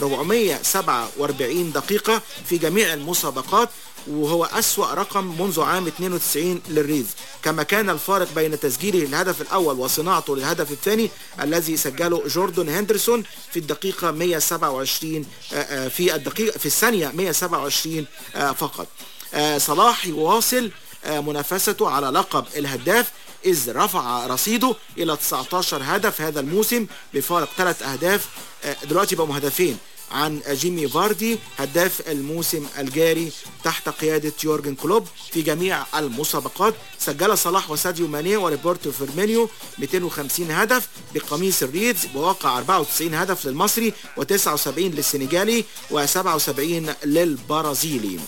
447 دقيقة في جميع المسابقات وهو أسوأ رقم منذ عام 92 للريز كما كان الفارق بين تسجيله الهدف الأول وصناعته للهدف الثاني الذي سجله جوردون هندرسون في الدقيقة 127 آه، آه، في الدقيقة في الثانية 127 آه، فقط آه، صلاح يواصل آه، منافسته على لقب الهداف إذ رفع رصيده إلى 19 هدف هذا الموسم بفارق ثلاث أهداف آه، دلوقتي بقوا هدفين عن جيمي فاردي هداف الموسم الجاري تحت قيادة يورجن كلوب في جميع المسابقات سجل صلاح وساديو ماني وريبورتو فيرمينيو 250 هدف بقميص الريدز بواقع 94 هدف للمصري و79 للسنغالي و77 للبرازيلي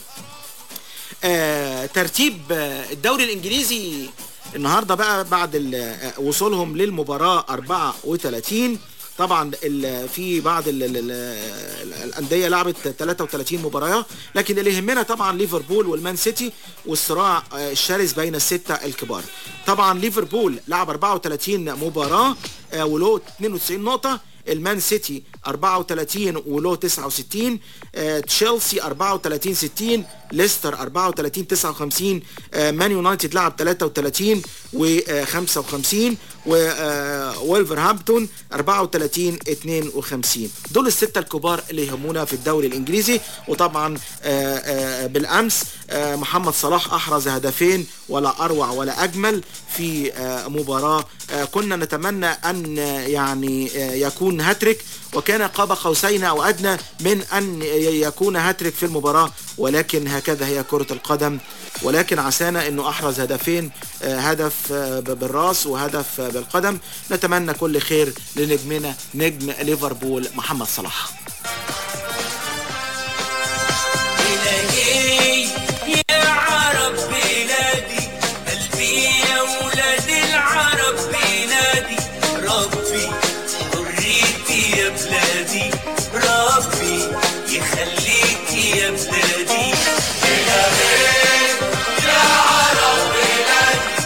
آه ترتيب آه الدوري الانجليزي النهارده بقى بعد ال- آه، وصولهم للمباراه 34 طبعا ال- في بعض ال- ال- ال- الانديه لعبت 33 مباراه لكن اللي يهمنا طبعا ليفربول والمان سيتي والصراع آه، الشرس بين السته الكبار طبعا ليفربول لعب 34 مباراه آه، وله 92 نقطه المان سيتي 34 ولو 69 آه، تشيلسي 34 60 ليستر 34 59 آه، مان يونايتد لعب 33 و 55 وولفرهامبتون 34 52 دول الستة الكبار اللي يهمونا في الدوري الانجليزي وطبعا آه، آه، بالامس آه، محمد صلاح احرز هدفين ولا اروع ولا اجمل في آه، مباراة آه، كنا نتمنى ان آه، يعني آه، يكون هاتريك وكان قاب قوسين او ادنى من ان ي- يكون هاتريك في المباراة ولكن هكذا هي كرة القدم ولكن عسانا انه احرز هدفين آه، هدف آه، ب- بالراس وهدف آه، بالقدم نتمنى كل خير لنجمنا نجم ليفربول محمد صلاح إلهي يا عرب بلادي قلبي يا ولاد العرب بينادي ربي حريتي يا بلادي ربي يخليكي يا بلادي إلهي يا عرب بلادي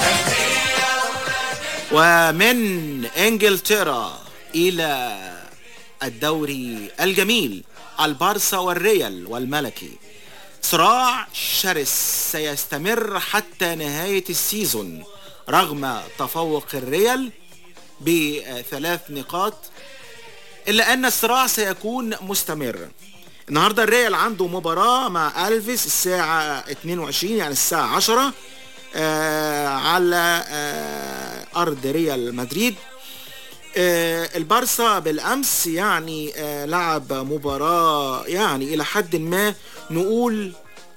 ومن انجلترا الى الدوري الجميل البارسا والريال والملكي صراع شرس سيستمر حتى نهاية السيزون رغم تفوق الريال بثلاث نقاط إلا أن الصراع سيكون مستمر النهاردة الريال عنده مباراة مع ألفيس الساعة 22 يعني الساعة 10 آه على آه أرض ريال مدريد آه البارسا بالأمس يعني آه لعب مباراة يعني إلى حد ما نقول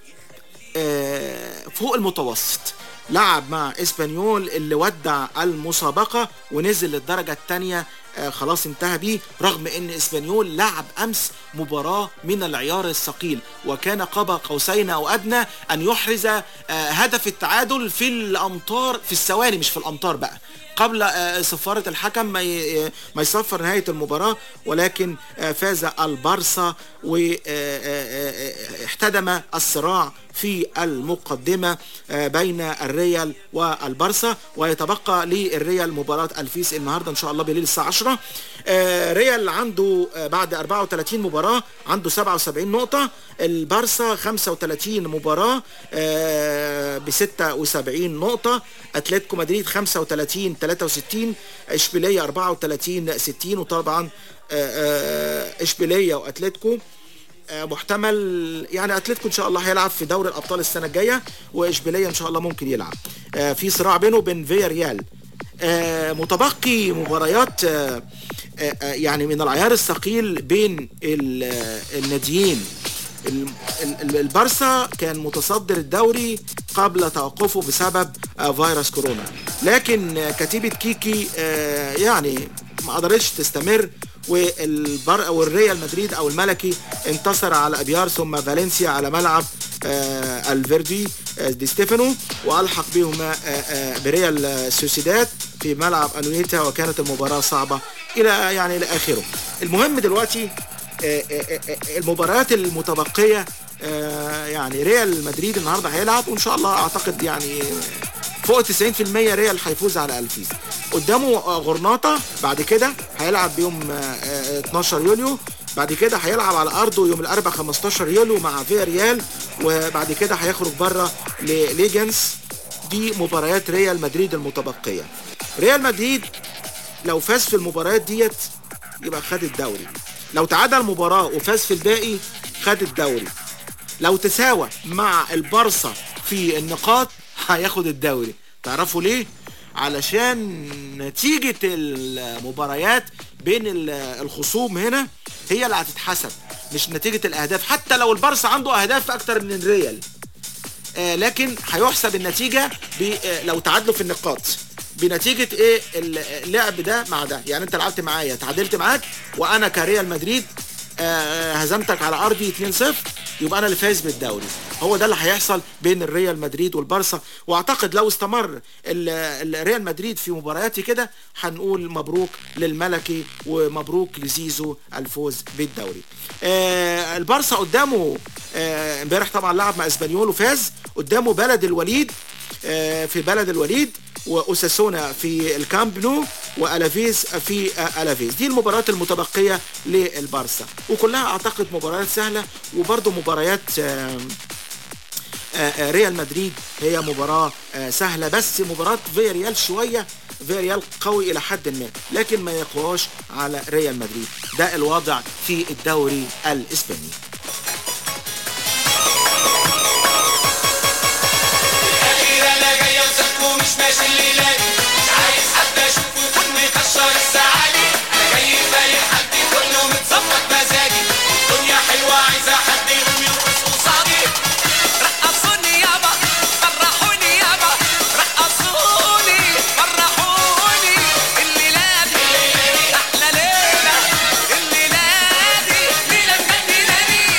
آه فوق المتوسط لعب مع اسبانيول اللي ودع المسابقة ونزل للدرجة الثانية آه خلاص انتهى بيه رغم ان اسبانيول لعب امس مباراة من العيار الثقيل وكان قاب قوسين او ادنى ان يحرز آه هدف التعادل في الامطار في الثواني مش في الامطار بقى قبل آه، صفارة الحكم ما ي- ما يصفر نهاية المباراة ولكن آه، فاز البارسا واحتدم الصراع في المقدمة آه، بين الريال والبارسا ويتبقى للريال مباراة الفيس النهاردة إن شاء الله بالليل الساعة 10 آه، ريال عنده آه، بعد 34 مباراة عنده 77 نقطة البارسا 35 مباراة ب 76 نقطة اتلتيكو مدريد 35 63 اشبيليه 34 60 وطبعا آه، آه، اشبيليه واتلتيكو آه، محتمل يعني اتلتيكو ان شاء الله هيلعب في دوري الابطال السنه الجايه واشبيليه ان شاء الله ممكن يلعب آه، في صراع بينه وبين فيا ريال آه، متبقي مباريات آه، آه، آه، يعني من العيار الثقيل بين ال- آه، الناديين ال- ال- البارسا كان متصدر الدوري قبل توقفه بسبب آه، فيروس كورونا لكن آه، كتيبة كيكي آه، يعني ما قدرتش تستمر والبر والريال مدريد او الملكي انتصر على ابيار ثم فالنسيا على ملعب آه، الفيردي آه، دي ستيفانو والحق بهما آه، آه، بريال آه، سوسيداد في ملعب انويتا وكانت المباراه صعبه الى يعني الى اخره المهم دلوقتي آه، آه، آه، المباريات المتبقيه آه، يعني ريال مدريد النهارده هيلعب وان شاء الله اعتقد يعني فوق 90% ريال هيفوز على الفيس قدامه آه، غرناطه بعد كده هيلعب بيوم آه، آه، 12 يوليو بعد كده هيلعب على ارضه يوم الاربعاء 15 يوليو مع فيا ريال وبعد كده هيخرج بره لليجنس دي مباريات ريال مدريد المتبقيه ريال مدريد لو فاز في المباريات ديت يبقى خد الدوري لو تعادل مباراة وفاز في الباقي خد الدوري لو تساوى مع البارسا في النقاط هياخد الدوري تعرفوا ليه علشان نتيجة المباريات بين ال- الخصوم هنا هي اللي هتتحسب مش نتيجة الأهداف حتى لو البارسا عنده أهداف أكتر من الريال آه لكن هيحسب النتيجة ب- آه لو تعادلوا في النقاط بنتيجة ايه اللعب ده مع ده يعني انت لعبت معايا تعادلت معاك وانا كريال مدريد آه هزمتك على ارضي 2-0 يبقى انا اللي فايز بالدوري هو ده اللي هيحصل بين الريال مدريد والبارسا واعتقد لو استمر ال- الريال مدريد في مبارياتي كده هنقول مبروك للملكي ومبروك لزيزو الفوز بالدوري آه البارسا قدامه آه، امبارح طبعا لعب مع اسبانيول وفاز قدامه بلد الوليد آه، في بلد الوليد وأوساسونا في الكامب نو والافيز في آه، الافيز دي المباريات المتبقيه للبارسا وكلها اعتقد مباريات سهله وبرضه مباريات آم، آه، آه، ريال مدريد هي مباراة آه، سهلة بس مباراة فيا ريال شوية فيا ريال قوي إلى حد ما لكن ما يقواش على ريال مدريد ده الوضع في الدوري الإسباني الأخير أنا جاي أوصفكم مش ماشي الليلة دي مش عايز حد أشوفه يكون مكشر السعادة أنا جاي فايق حد كله متظبط مزاجي الدنيا حلوة عايزة حد يقوم يرقص قصادي رقصوني يابا فرحوني يابا رقصوني فرحوني الليلة دي أحلى ليلة الليلة دي ليلة مجنناني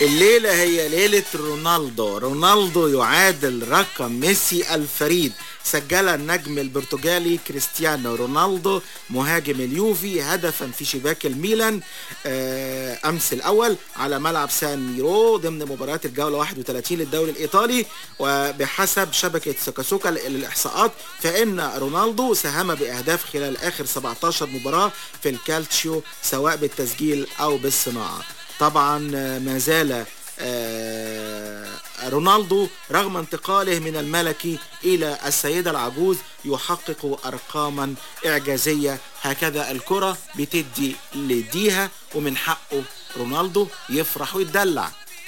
الليلة هي ليلة رونالدو رونالدو يعادل رقم ميسي الفريد سجل النجم البرتغالي كريستيانو رونالدو مهاجم اليوفي هدفا في شباك الميلان آه، أمس الأول على ملعب سان ميرو ضمن مباريات الجولة 31 للدوري الإيطالي وبحسب شبكة سوكاسوكا للإحصاءات فإن رونالدو ساهم بأهداف خلال آخر 17 مباراة في الكالتشيو سواء بالتسجيل أو بالصناعة طبعا آه، ما زال آه، رونالدو رغم انتقاله من الملكي إلى السيدة العجوز يحقق أرقاما إعجازية هكذا الكرة بتدي لديها ومن حقه رونالدو يفرح ويتدلع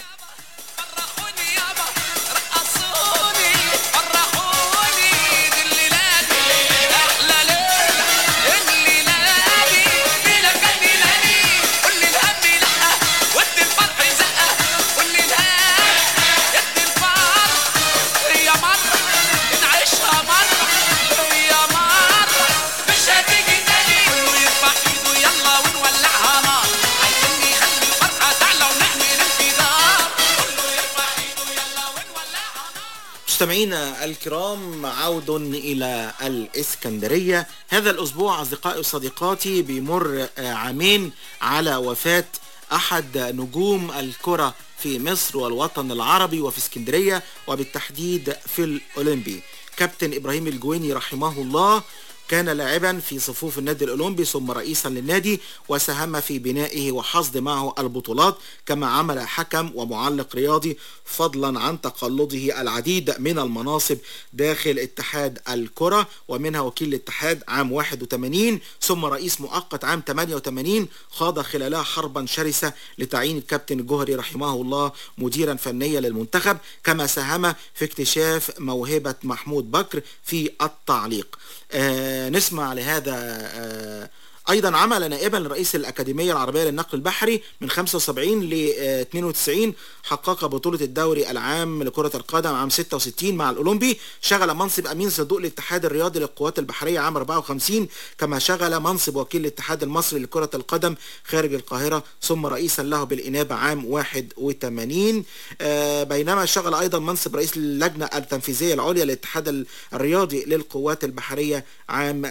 مستمعينا الكرام عود إلى الإسكندرية هذا الأسبوع أصدقائي وصديقاتي بيمر آه، عامين على وفاة أحد نجوم الكرة في مصر والوطن العربي وفي اسكندرية وبالتحديد في الأولمبي كابتن إبراهيم الجويني رحمه الله كان لاعبا في صفوف النادي الأولمبي ثم رئيسا للنادي وساهم في بنائه وحصد معه البطولات كما عمل حكم ومعلق رياضي فضلا عن تقلده العديد من المناصب داخل اتحاد الكرة ومنها وكيل الاتحاد عام 81 ثم رئيس مؤقت عام 88 خاض خلالها حربا شرسة لتعيين الكابتن الجوهري رحمه الله مديرا فنيا للمنتخب كما ساهم في اكتشاف موهبة محمود بكر في التعليق آه نسمع لهذا آه ايضا عمل نائبا لرئيس الاكاديميه العربيه للنقل البحري من 75 ل 92 حقق بطوله الدوري العام لكره القدم عام 66 مع الاولمبي شغل منصب امين صندوق الاتحاد الرياضي للقوات البحريه عام 54 كما شغل منصب وكيل الاتحاد المصري لكره القدم خارج القاهره ثم رئيسا له بالانابه عام 81 آه بينما شغل ايضا منصب رئيس اللجنه التنفيذيه العليا للاتحاد الرياضي للقوات البحريه عام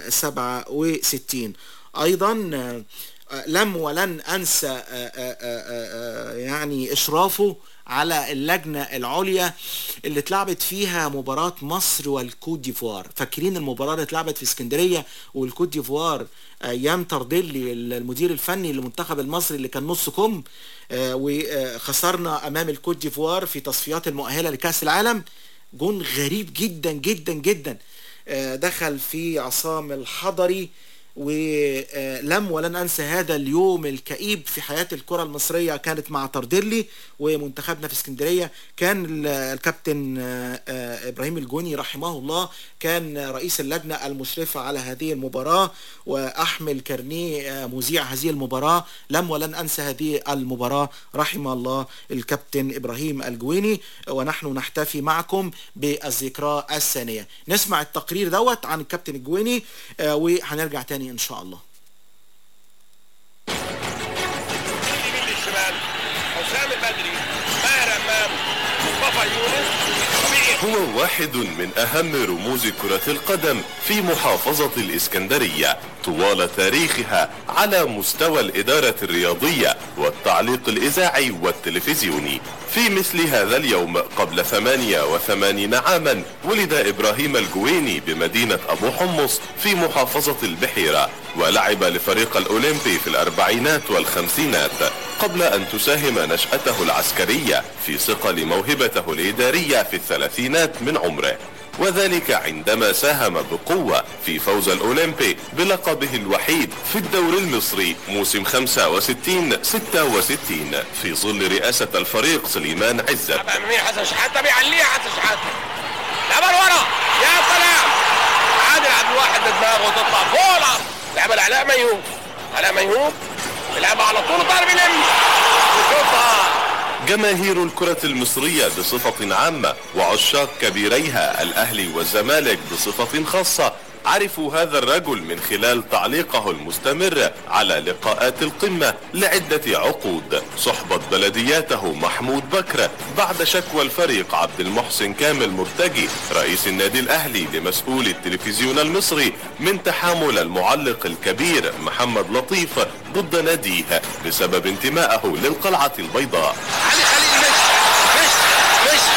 67 ايضا آه، آه، لم ولن انسى آه، آه، آه، آه، يعني اشرافه على اللجنة العليا اللي اتلعبت فيها مباراة مصر والكوت ديفوار فاكرين المباراة اللي اتلعبت في اسكندرية والكوت ديفوار ايام تردلي المدير الفني للمنتخب المصري اللي كان نص كم آه، وخسرنا امام الكوت ديفوار في تصفيات المؤهلة لكأس العالم جون غريب جدا جدا جدا آه، دخل في عصام الحضري ولم ولن انسى هذا اليوم الكئيب في حياه الكره المصريه كانت مع تردلي ومنتخبنا في اسكندريه كان ال- الكابتن آه، آه، ابراهيم الجوني رحمه الله كان رئيس اللجنه المشرفه على هذه المباراه واحمل كارنيه آه، مذيع هذه المباراه لم ولن انسى هذه المباراه رحم الله الكابتن ابراهيم الجويني ونحن نحتفي معكم بالذكرى الثانيه نسمع التقرير دوت عن الكابتن الجويني آه، وهنرجع تاني ان شاء الله اليمين للشمال حسام البدري ماهر امام مصطفى يونس طبيعي هو واحد من أهم رموز كرة القدم في محافظة الإسكندرية طوال تاريخها على مستوى الإدارة الرياضية والتعليق الإذاعي والتلفزيوني في مثل هذا اليوم قبل 88 عاما ولد إبراهيم الجويني بمدينة أبو حمص في محافظة البحيرة ولعب لفريق الأولمبي في الأربعينات والخمسينات قبل أن تساهم نشأته العسكرية في صقل موهبته الإدارية في الثلاثينات من عمره وذلك عندما ساهم بقوة في فوز الأولمبي بلقبه الوحيد في الدوري المصري موسم 65 66 في ظل رئاسة الفريق سليمان عزت امامي حسن شحاته بيعليها حسن شحاته لعبها لورا يا سلام عادل عبد الواحد بدماغه وتطلع فوق العرض لعبها لعلاء ميهوب علاء ميهوب بيلعبها على طول طالب يلم يشوطها جماهير الكرة المصرية بصفة عامة وعشاق كبيريها الأهلي والزمالك بصفة خاصة عرفوا هذا الرجل من خلال تعليقه المستمر على لقاءات القمة لعدة عقود صحبة بلدياته محمود بكر بعد شكوى الفريق عبد المحسن كامل مرتجي رئيس النادي الأهلي لمسؤول التلفزيون المصري من تحامل المعلق الكبير محمد لطيف ضد ناديه بسبب انتمائه للقلعة البيضاء علي خليل مش مش مش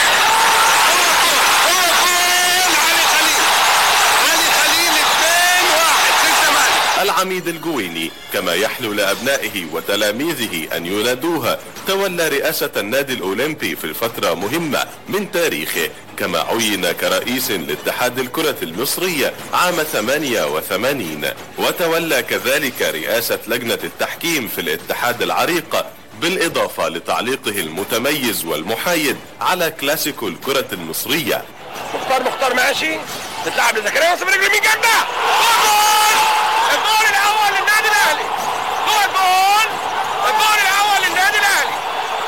علي خليل 2 1 في الزمالك العميد الجويني كما يحلو لأبنائه وتلاميذه أن ينادوها تولى رئاسة النادي الأولمبي في الفترة مهمة من تاريخه كما عين كرئيس لاتحاد الكرة المصرية عام 88 وتولى كذلك رئاسة لجنة التحكيم في الاتحاد العريق بالإضافة لتعليقه المتميز والمحايد على كلاسيكو الكرة المصرية مختار مختار ماشي تتلعب لزكريا وسط برجل مين جاب ده جول الجول الاول للنادي الاهلي هو الجول الجول الاول للنادي الاهلي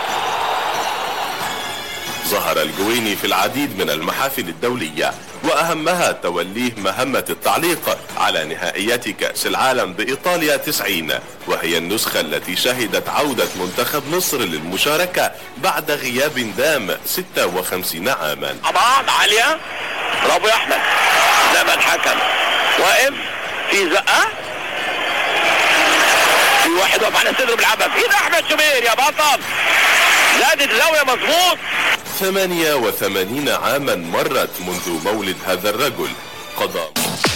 ظهر الجويني في العديد من المحافل الدولية وأهمها توليه مهمة التعليق على نهائيات كأس العالم بإيطاليا 90 وهي النسخة التي شهدت عودة منتخب مصر للمشاركة بعد غياب دام 56 عاما بعض عالية برافو يا احمد زمن حكم واقف في زقة في واحد واقف على صدره بيلعبها في ايد احمد شوبير يا بطل زادت زاوية مظبوط 88 عاما مرت منذ مولد هذا الرجل قضى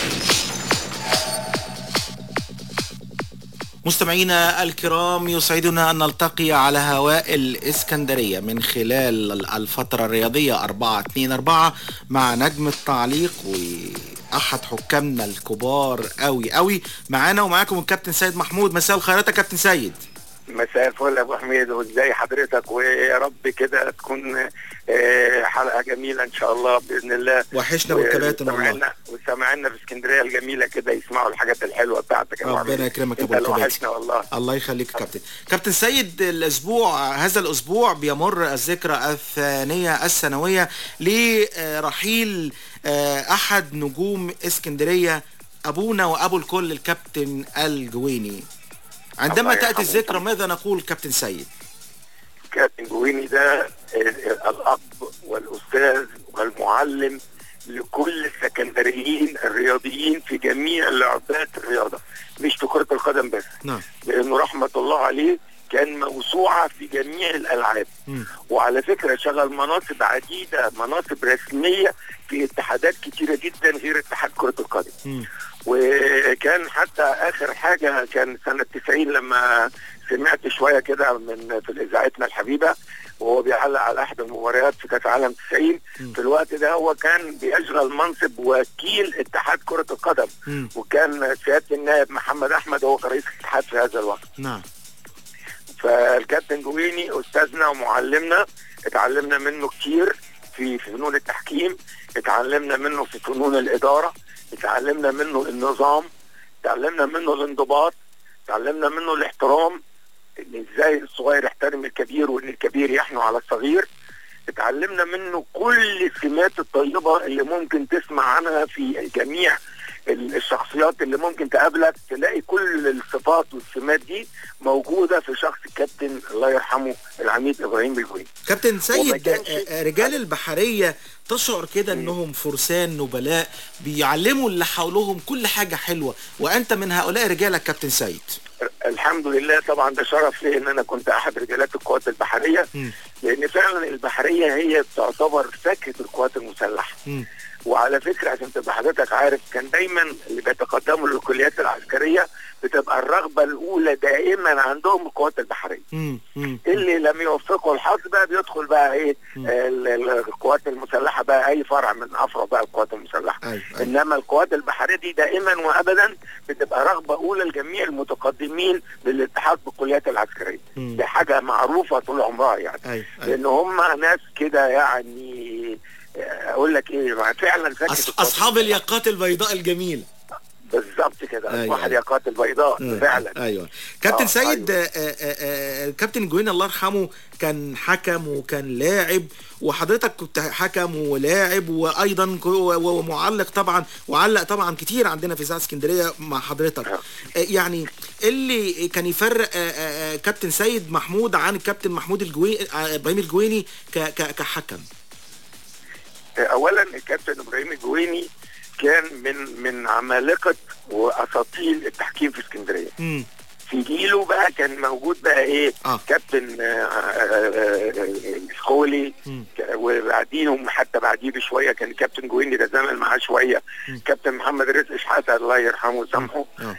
مستمعينا الكرام يسعدنا أن نلتقي على هواء الإسكندرية من خلال الفترة الرياضية 4-2-4 مع نجم التعليق وأحد حكامنا الكبار قوي قوي معانا ومعاكم الكابتن سيد محمود مساء الخيرات يا كابتن سيد مساء الفل يا ابو حميد وازاي حضرتك ويا رب كده تكون آه، حلقه جميله ان شاء الله باذن الله وحشنا بالكباتن والله وسامعنا وسامعنا في اسكندريه الجميله كده يسمعوا الحاجات الحلوه بتاعتك يا أبو ربنا حميد. يكرمك يا انت ابو اللي الكباتن وحشنا والله الله يخليك يا كابتن كابتن سيد الاسبوع هذا الاسبوع بيمر الذكرى الثانيه السنويه لرحيل آه، احد نجوم اسكندريه ابونا وابو الكل الكابتن الجويني عندما الله تاتي يرحمه. الذكرى ماذا نقول كابتن سيد كابتن جويني ده آه، الاب والاستاذ والمعلم لكل السكندريين الرياضيين في جميع لعبات الرياضه مش في كره القدم بس نعم لانه رحمه الله عليه كان موسوعه في جميع الالعاب وعلى فكره شغل مناصب عديده مناصب رسميه في اتحادات كتيره جدا غير اتحاد كره القدم وكان حتى اخر حاجه كان سنه 90 لما سمعت شويه كده من في اذاعتنا الحبيبه وهو بيعلق على احد المباريات في كاس العالم 90 في الوقت ده هو كان بيشغل منصب وكيل اتحاد كره القدم وكان سياده النائب محمد احمد هو رئيس الاتحاد في هذا الوقت نعم فالكابتن جويني استاذنا ومعلمنا اتعلمنا منه كتير في في فنون التحكيم اتعلمنا منه في فنون الاداره اتعلمنا منه النظام اتعلمنا منه الانضباط اتعلمنا منه الاحترام ان ازاي الصغير يحترم الكبير وان الكبير يحنو على الصغير اتعلمنا منه كل السمات الطيبه اللي ممكن تسمع عنها في جميع ال- الشخصيات اللي ممكن تقابلك تلاقي كل الصفات والسمات دي موجوده في شخص الكابتن الله يرحمه العميد ابراهيم الجويني كابتن وما سيد كانش- آه، آه، رجال البحرية تشعر كده انهم فرسان نبلاء بيعلموا اللي حولهم كل حاجة حلوة وانت من هؤلاء رجالك كابتن سيد الحمد لله طبعا ده شرف لي ان انا كنت احد رجالات القوات البحريه لان فعلا البحريه هي تعتبر فكره القوات المسلحه وعلى فكره عشان تبقى حضرتك عارف كان دايما اللي بيتقدموا للكليات العسكريه بتبقى الرغبه الاولى دائما عندهم القوات البحريه اللي لم يوفقه الحظ بقى بيدخل بقى ايه ال- ال- القوات المسلحه بقى اي فرع من افرع بقى القوات المسلحه انما القوات البحريه دي دائما وابدا بتبقى رغبه اولى لجميع المتقدمين للالتحاق بالكليات العسكريه دي حاجه معروفه طول عمرها يعني أيوة. لان هم ناس كده يعني اقول لك ايه فعلا فاكر أص- اصحاب الياقات البيضاء الجميلة بالظبط كده أيوة، واحد أيوة. يا قاتل بيضاء آه، فعلا ايوه كابتن آه، سيد آه، آه، آه، كابتن جوين الله يرحمه كان حكم وكان لاعب وحضرتك كنت حكم ولاعب وايضا ك- و- و- ومعلق طبعا وعلق طبعا كتير عندنا في اذاعه اسكندريه مع حضرتك آه، يعني اللي كان يفرق آه، آه، آه، كابتن سيد محمود عن الكابتن محمود الجويني ابراهيم الجويني ك- ك- كحكم اولا الكابتن ابراهيم الجويني كان من من عمالقه واساطيل التحكيم في اسكندريه امم في جيله بقى كان موجود بقى ايه آه. كابتن آه، آه، آه، سكولي ك- وبعديهم حتى بعديه بشويه كان كابتن جويني ده زمن معاه شويه كابتن محمد رزق شحاته الله يرحمه ويسامحه آه.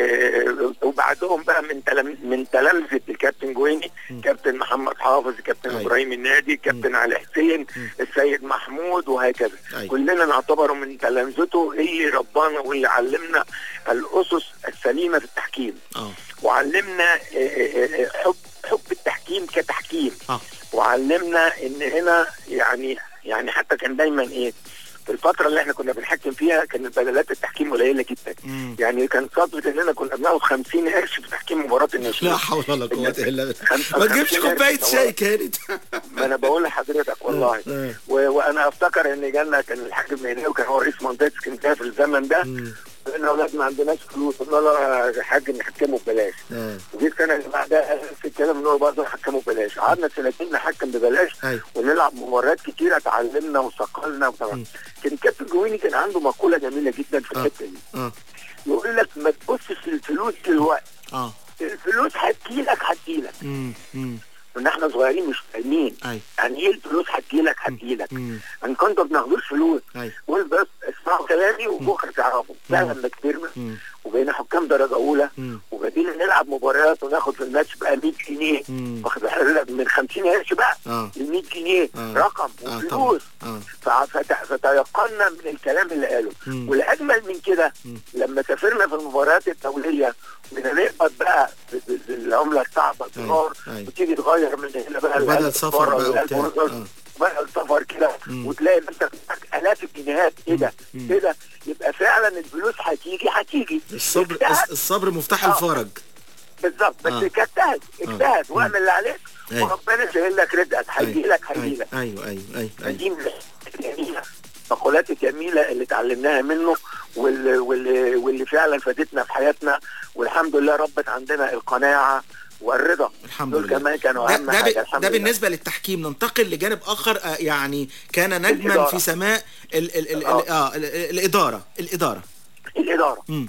آه، وبعدهم بقى من تلام من تلامذه الكابتن جويني كابتن محمد حافظ كابتن أيوة. ابراهيم النادي كابتن علي حسين السيد محمود وهكذا أيوة. كلنا نعتبره من تلامذته اللي ربانا واللي علمنا الاسس السليمه في التحكيم اه وعلمنا آه، آه، آه، حب حب التحكيم كتحكيم اه وعلمنا ان هنا يعني يعني حتى كان دايما ايه في الفترة اللي احنا كنا بنحكم فيها كانت بدلات التحكيم قليلة جدا مم. يعني كان صدفة اننا كنا بناخد 50 قرش في تحكيم مباراة الناشئين لا حول ولا قوه الا بالله خمسة- ما تجيبش خمسين كوبايه قرش. شاي كانت ما انا بقول لحضرتك والله آه. و... وانا افتكر ان جالنا كان الحاج مهناوي كان هو رئيس منطقه اسكندريه في الزمن ده قلنا اولاد ما عندناش فلوس قلنا له يا حاج نحكمه ببلاش آه. وجي السنه اللي بعدها في الكلام نقول برضه نحكمه ببلاش قعدنا سنتين نحكم ببلاش أيوة. ونلعب مباريات كتيره اتعلمنا وثقلنا وطبعا كان كابتن جويني كان عنده مقوله جميله جدا في الحته دي اه يقول لك ما تبصش للفلوس دلوقتي اه الفلوس هتجيلك هتجيلك امم امم من احنا صغيرين مش فاهمين ايوه يعني ايه الفلوس هتجيلك هتجيلك امم ان كنتوا بناخدوش فلوس ايوه قول بس اسمعوا كلامي وبكره تعرفوا فعلا لما كبرنا مم. وبقينا حكام درجه اولى مم. وبدينا نلعب مباريات وناخد في الماتش بقى 100 جنيه مم. واخد بالك من 50 قرش بقى اه ل 100 جنيه آه. رقم اه طبعا وفلوس اه فع- فت- فتيقنا من الكلام اللي قاله مم. والاجمل من كده مم. لما سافرنا في المباريات الدوليه بنقبض بقى ب- ب- بالعمله الصعبه الدولار أيوة. وتيجي تغير من هنا بقى وبدل الألف سفر بره بقى والألف وبتاع. ونص. آه. بقى السفر كده مم. وتلاقي نفسك معاك الاف الجنيهات ايه ده مم. ايه ده يبقى فعلا الفلوس هتيجي هتيجي الصبر اجتهد. الصبر مفتاح آه. الفرج بالظبط بس آه. اجتهد اجتهد آه. واعمل اللي عليك أيوة. وربنا يسهل لك رزقك هيجي لك هيجي لك ايوه ايوه ايوه ايوه دي من الجميلة المقولات الجميلة اللي اتعلمناها منه واللي, واللي, واللي فعلا فادتنا في حياتنا والحمد لله ربت عندنا القناعة والرضا الحمد دول لله كمان كانوا ده, أهم ده, حاجة ب- الحمد ده لله. بالنسبة للتحكيم ننتقل لجانب آخر آه، يعني كان نجما الإدارة. في سماء ال ال ال آه. ال آه ال- ال- الإدارة الإدارة الإدارة مم.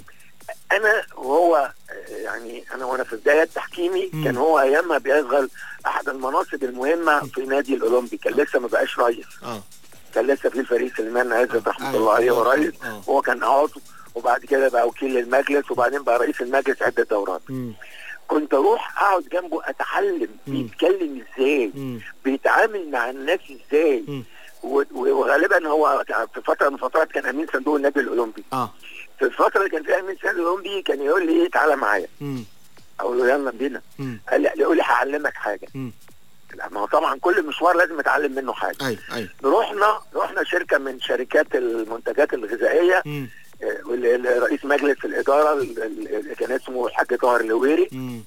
أنا وهو آه، يعني أنا وأنا في بداية تحكيمي مم. كان هو أيامها بيشغل أحد المناصب المهمة في نادي الأولمبي كان لسه ما بقاش رئيس اه كان لسه في الفريق سليمان عزت رحمه أيوة. الله عليه ورئيس آه. هو كان عضو وبعد كده بقى وكيل المجلس وبعدين بقى رئيس المجلس عدة دورات مم. كنت اروح اقعد جنبه اتعلم بيتكلم ازاي مم. بيتعامل مع الناس ازاي مم. و- وغالبا هو كان في فتره من الفترات كان امين صندوق النادي الاولمبي اه في الفتره اللي كان فيها امين صندوق الاولمبي كان يقول لي ايه تعالى معايا مم. اقول له يلا بينا مم. قال لي يقول لي هعلمك حاجه مم. لا ما هو طبعا كل مشوار لازم اتعلم منه حاجه ايوه ايوه رحنا رحنا شركه من شركات المنتجات الغذائيه مم. آه، واللي- اللي رئيس مجلس الاداره ال- ال- اللي كان اسمه الحاج طاهر الهويري مم.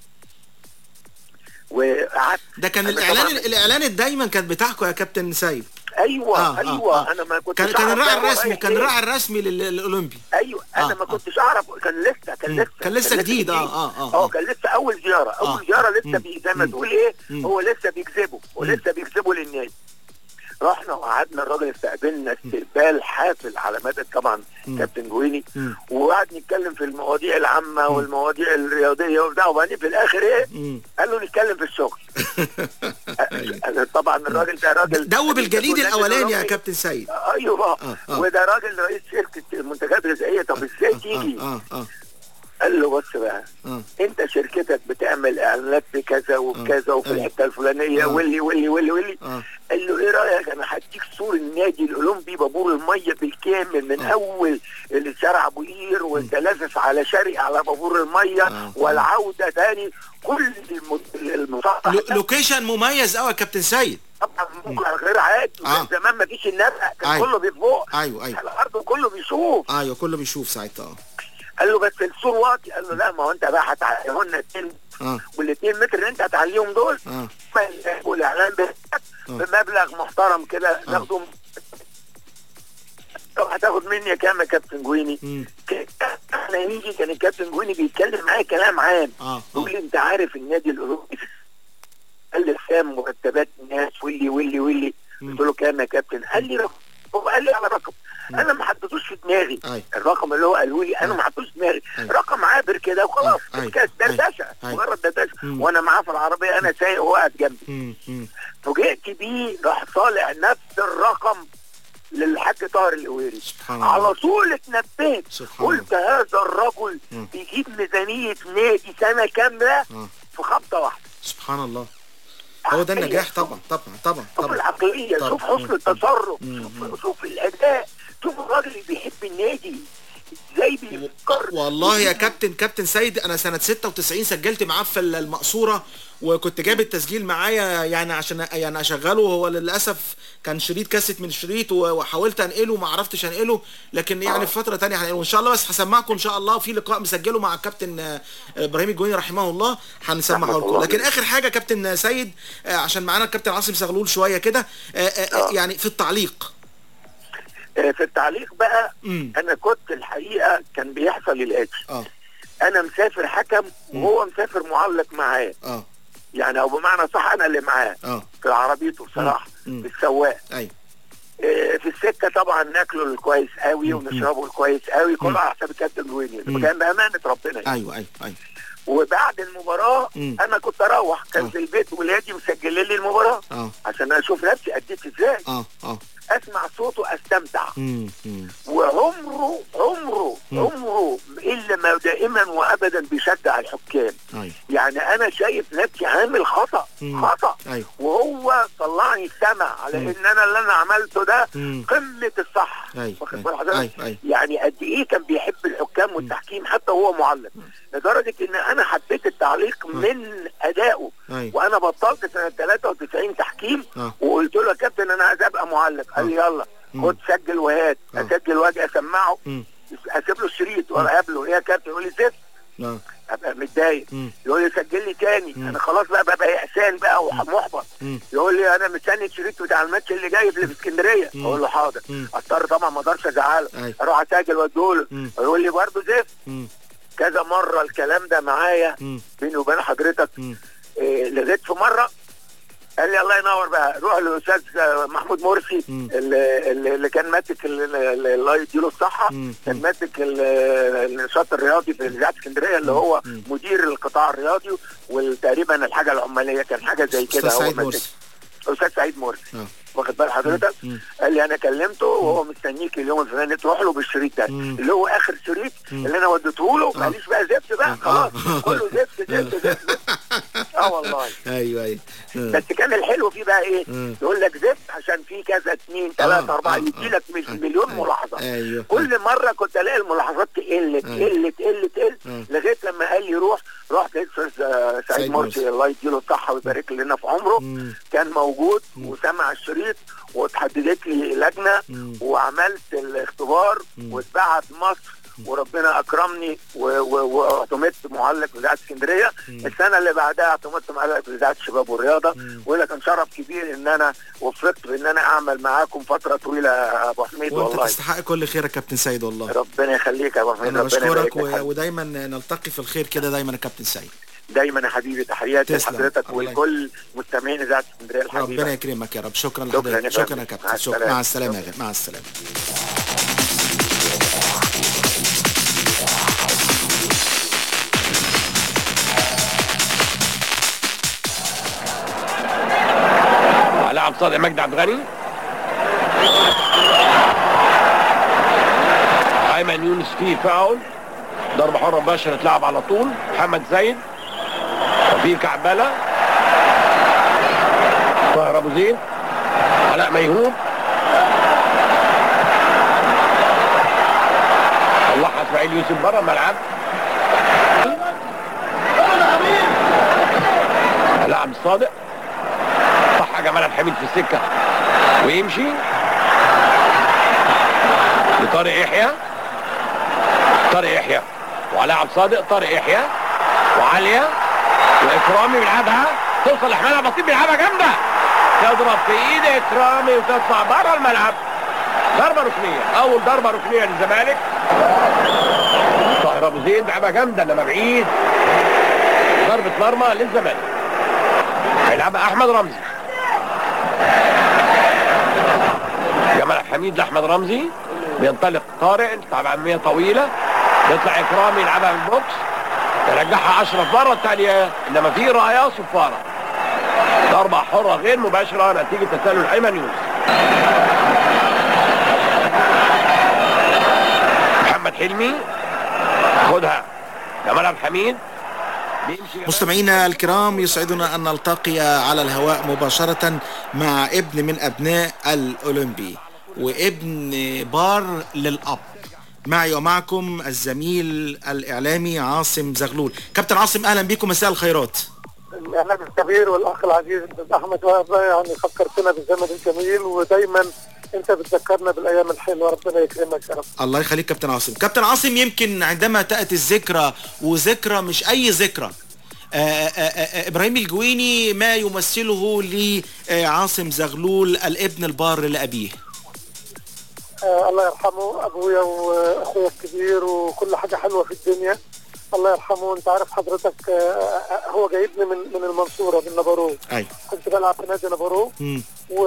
وقعدت ده كان أنا الإعلان طبعاً- الإعلان الدايما كانت بتاعكم يا كابتن سيد ايوه آه، آه، ايوه آه. انا ما كنتش كان كان أعرف الراعي هو الرسمي رايح كان فين. الراعي الرسمي لل- للأولمبي ايوه انا آه، ما آه. كنتش اعرف كان لسه كان مم. لسه كان لسه جديد اه اه اه اه كان لسه اول زياره اول آه. زياره لسه مم. بي زي ما مم. تقول ايه مم. هو لسه بيكذبه ولسه بيكذبه للناس رحنا وقعدنا الراجل استقبلنا استقبال حافل على مدى طبعا مم. كابتن جويني مم. وقعد نتكلم في المواضيع العامه والمواضيع الرياضيه وبتاع وبعدين في الاخر ايه مم. قال له نتكلم في الشغل أيوة. أنا طبعا الراجل ده راجل دوب الجليد النادي الأولاني يا الأولمبي. كابتن سيد ايوه آه، آه. وده راجل رئيس شركه منتجات غذائيه طب ازاي تيجي اه اه قال له بص بقى اه انت شركتك بتعمل اعلانات بكذا وبكذا وفي أيوة. الحته الفلانيه آه. واللي واللي واللي واللي اه قال له ايه رايك انا هديك صور النادي الاولمبي بابور الميه بالكامل من آه. اول اللي شارع ابو قير وانت لافف على شرق على بابور الميه آه. والعوده تاني كل الم- المصطلح لو- ده لوكيشن مميز قوي يا كابتن سيد طبعا ممكن غير عادي آه. كان زمان ما فيش النبأ كان أيوة. كله بيفوق ايوه ايوه الارض كله بيشوف ايوه كله بيشوف ساعتها اه قال له بس السور واطي قال له لا ما هو انت بقى هتعليهن 2 اه وال 2 متر اللي انت هتعليهم دول اه والاعلان بتاعك بمبلغ محترم كده ناخده طب هتاخد مني كام يا كابتن جويني؟ ك- احنا نيجي كان الكابتن جويني بيتكلم معايا كلام عام اه يقول لي انت عارف النادي الاوروبي قال لي كام مرتبات الناس واللي واللي واللي قلت له كام يا كابتن؟ قال لي رقم هو قال لي على رقم انا ما حطيتوش في دماغي أي. الرقم اللي هو قاله لي انا ما حطيتوش في دماغي رقم عابر كده وخلاص أي. كانت دردشه أي. مجرد دردشه وانا معاه في العربيه انا سايق وهو قاعد جنبي مم. مم. فوجئت بيه راح طالع نفس الرقم للحاج طاهر القويري سبحان الله. على طول اتنبهت سبحان قلت هذا الرجل مم. بيجيب ميزانيه نادي سنه كامله آه. في خبطه واحده سبحان الله هو ده النجاح طبعا طبعا طبعا شوف طبعا العقليه طبعا. شوف حسن مم. التصرف مم. شوف, شوف الاداء شوف الراجل اللي بيحب النادي ازاي بيفكر والله يا كابتن كابتن سيد انا سنه 96 سجلت معاه في المقصوره وكنت جايب التسجيل معايا يعني عشان يعني اشغله هو للاسف كان شريط كاسيت من شريط و- وحاولت انقله ما عرفتش انقله لكن يعني في فتره تانية هنقله ان شاء الله بس هسمعكم ان شاء الله في لقاء مسجله مع الكابتن آه، ابراهيم الجويني رحمه الله هنسمعه رحمه لكم الله. لكن اخر حاجه كابتن سيد آه، عشان معانا الكابتن عاصم زغلول شويه كده آه، آه، آه، يعني في التعليق آه، في التعليق بقى مم. انا كنت الحقيقه كان بيحصل الاتي اه انا مسافر حكم وهو مسافر معلق معاه اه يعني او بمعنى صح انا اللي معاه اه في عربيته بصراحه مم. بالسواق ايوه آه، في السكه طبعا ناكله الكويس قوي ونشربه الكويس قوي كله على حساب الكابتن جويني مم. كان بامانه ربنا يعني. ايوه ايوه ايوه وبعد المباراه مم. انا كنت اروح كان في البيت ولادي مسجلين لي المباراه اه عشان اشوف نفسي اديت ازاي اه اه اسمع صوته استمتع مم. مم. وعمره عمره مم. عمره الا ما دائما وابدا بيشجع الحكام ايوه يعني انا شايف نفسي عامل خطا مم. خطا ايوه وهو طلعني السما على مم. ان انا اللي انا عملته ده مم. قمه الصح ايوه واخد ايوه بال حضرتك ايوه ايوه يعني قد ايه كان بيحب الحكام والتحكيم حتى وهو معلق لدرجه ان انا حبيت التعليق من ادائه ايوه وانا بطلت سنه 93 تحكيم اه وقلت له يا كابتن انا عايز ابقى معلق قال لي يلا خد سجل وهات اسجل واجي اسمعه مم. اسيب له الشريط واقابله ايه يا كابتن يقول لي زفت اه ابقى متضايق مم. يقول لي سجل لي تاني انا خلاص بقى ببقى يأسان بقى ومحبط مم. يقول لي انا مستني الشريط بتاع الماتش اللي جاي اللي في اسكندريه مم. اقول له حاضر مم. اضطر طبعا ما اقدرش ازعله أيوة. اروح اسجل واديله مم. يقول لي برضه زفت مم. كذا مره الكلام ده معايا مم. بيني وبين حضرتك مم. إيه لغايه في مره قال لي الله ينور بقى روح للاستاذ محمود مرسي مم. اللي, اللي اللي كان ماسك ال- ال- الله يديله الصحه مم. كان ماسك ال- النشاط الرياضي في اذاعه اسكندريه اللي هو مدير القطاع الرياضي وتقريبا الحاجه العماليه كان حاجه زي كده استاذ هو سعيد ماسك مرسي استاذ سعيد مرسي اه واخد بال حضرتك مم. قال لي انا كلمته وهو مستنيك اليوم الفلاني تروح له بالشريط ده مم. اللي هو اخر شريط اللي انا وديته له ماليش بقى زفت بقى خلاص آه. كله زفت زفت زفت اه والله ايوه ايوه آه. بس كان الحلو فيه بقى ايه مم. يقول لك زفت عشان في كذا اثنين ثلاثة آه، أربعة آه، يدي لك مش مليون ملاحظة ايوه كل مرة كنت ألاقي الملاحظات تقل تقل تقل تقل آه. لغاية لما قال لي روح رحت لأستاذ آه، سعيد سعيد مرسي. مرسي الله يديله الصحة ويبارك لنا في عمره مم. كان موجود وسمع الشريط واتحددت لي لجنة مم. وعملت الاختبار واتبعت مصر وربنا اكرمني و- و- واعتمدت معلق في اذاعه اسكندريه السنه اللي بعدها اعتمدت معلق في اذاعه الشباب والرياضه وده كان شرف كبير ان انا وفقت بان انا اعمل معاكم فتره طويله يا ابو حميد وانت والله تستحق كل خير يا كابتن سيد والله ربنا يخليك يا ابو حميد انا ربنا يبارك بشكرك لك و... حبيبي. ودايما نلتقي في الخير كده دايما يا كابتن سيد دايما يا حبيبي تحياتي تسلم. لحضرتك الله ولكل مستمعين اذاعه اسكندريه الحبيبه ربنا يكرمك يا رب شكرا شكراً لحضرتك يا شكرا فندم. يا كابتن مع شكرا السلامة. مع السلامه يا غالي. مع السلامه لاعب صادق مجدي عبد الغني ايمن يونس فيه فاول ضربه حره مباشره تلعب على طول محمد زايد وفيه كعبله طاهر ابو زيد علاء ميهوب الله اسماعيل يوسف بره الملعب لاعب الصادق صح جمال عبد الحميد في السكه ويمشي لطارق يحيى طارق يحيى وعلاء عبد الصادق طارق يحيى وعاليه واكرامي بيلعبها توصل لاحمد عبد اللطيف بيلعبها جامده تضرب في ايد اكرامي وتطلع بره الملعب ضربه ركنيه اول ضربه ركنيه للزمالك طاهر ابو زيد بيلعبها جامده انما بعيد ضربه مرمى للزمالك هيلعبها احمد رمزي جمال حميد لاحمد رمزي بينطلق طارق طبعا عمليه طويله بيطلع اكرامي يلعبها من البوكس يرجعها اشرف بره التاليه انما في رايه صفاره ضربه حره غير مباشره نتيجه تسلل ايمن يونس محمد حلمي خدها جمال عبد الحميد مستمعينا الكرام يسعدنا أن نلتقي على الهواء مباشرة مع ابن من أبناء الأولمبي وابن بار للأب معي ومعكم الزميل الإعلامي عاصم زغلول كابتن عاصم أهلا بكم مساء الخيرات الاعلام الكبير والاخ العزيز الاستاذ احمد وهب يعني فكرتنا بالزمن الجميل ودايما انت بتذكرنا بالايام الحلوه ربنا يكرمك يا رب الله يخليك كابتن عاصم كابتن عاصم يمكن عندما تأتي الذكرى وذكرى مش أي ذكرى آه، آه، آه، إبراهيم الجويني ما يمثله لعاصم زغلول الابن البار لأبيه آه الله يرحمه ابويا واخويا الكبير وكل حاجه حلوه في الدنيا الله يرحمه انت عارف حضرتك آه هو جايبني من من المنصوره من نبارو أيوة كنت بلعب في نادي نبارو مم.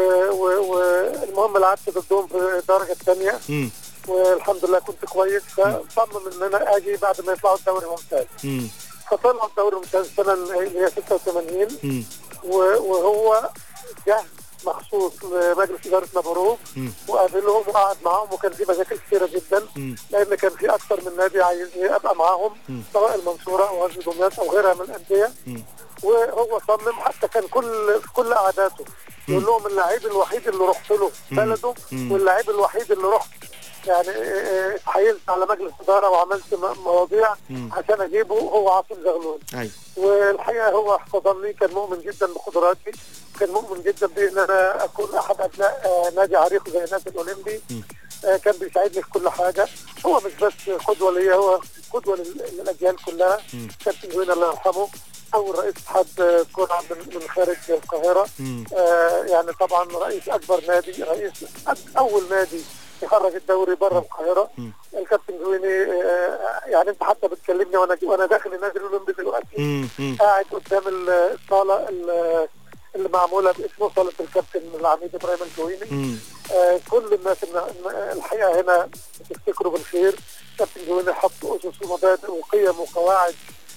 والمهم لعبت ضدهم في الدرجه الثانيه مم. والحمد لله كنت كويس فصمم ان انا اجي بعد ما يطلعوا الدوري الممتاز مم. فطلعوا الدوري الممتاز السنه اللي هي 86 مم. و- وهو جه مخصوص لمجلس اداره نابورو مم. وقابلهم وقعد معاهم وكان في مشاكل كثيره جدا مم. لان كان في اكثر من نادي عايزني ابقى معاهم مم. سواء المنصوره او غزل دمياط او غيرها من الانديه مم. وهو صمم حتى كان كل في كل قعداته يقول لهم اللاعب الوحيد اللي رحت له مم. بلده مم. واللاعب الوحيد اللي رحت يعني إيه إيه اتحايلت على مجلس اداره وعملت م- مواضيع مم. عشان اجيبه هو عاصم زغلول أيوة والحقيقه هو احتضنني كان مؤمن جدا بقدراتي كان مؤمن جدا بان انا اكون احد ابناء آه، نادي عريق زي النادي الاولمبي آه، كان بيساعدني في كل حاجه هو مش بس قدوه ليا هو قدوه لل- للاجيال كلها كابتن زوين الله يرحمه اول رئيس اتحاد كره من من خارج القاهره آه، يعني طبعا رئيس اكبر نادي رئيس أك- اول نادي يخرج الدوري بره القاهره الكابتن زويني آه، يعني انت حتى بتكلمني وانا وانا داخل النادي الاولمبي دلوقتي مم. مم. قاعد قدام ال- الصاله ال- اللي معموله باسمه صاله الكابتن العميد ابراهيم الجويني مم. آه كل الناس إن- إن الحقيقه هنا بتفتكروا بالخير كابتن جويني حط اسس ومبادئ وقيم وقواعد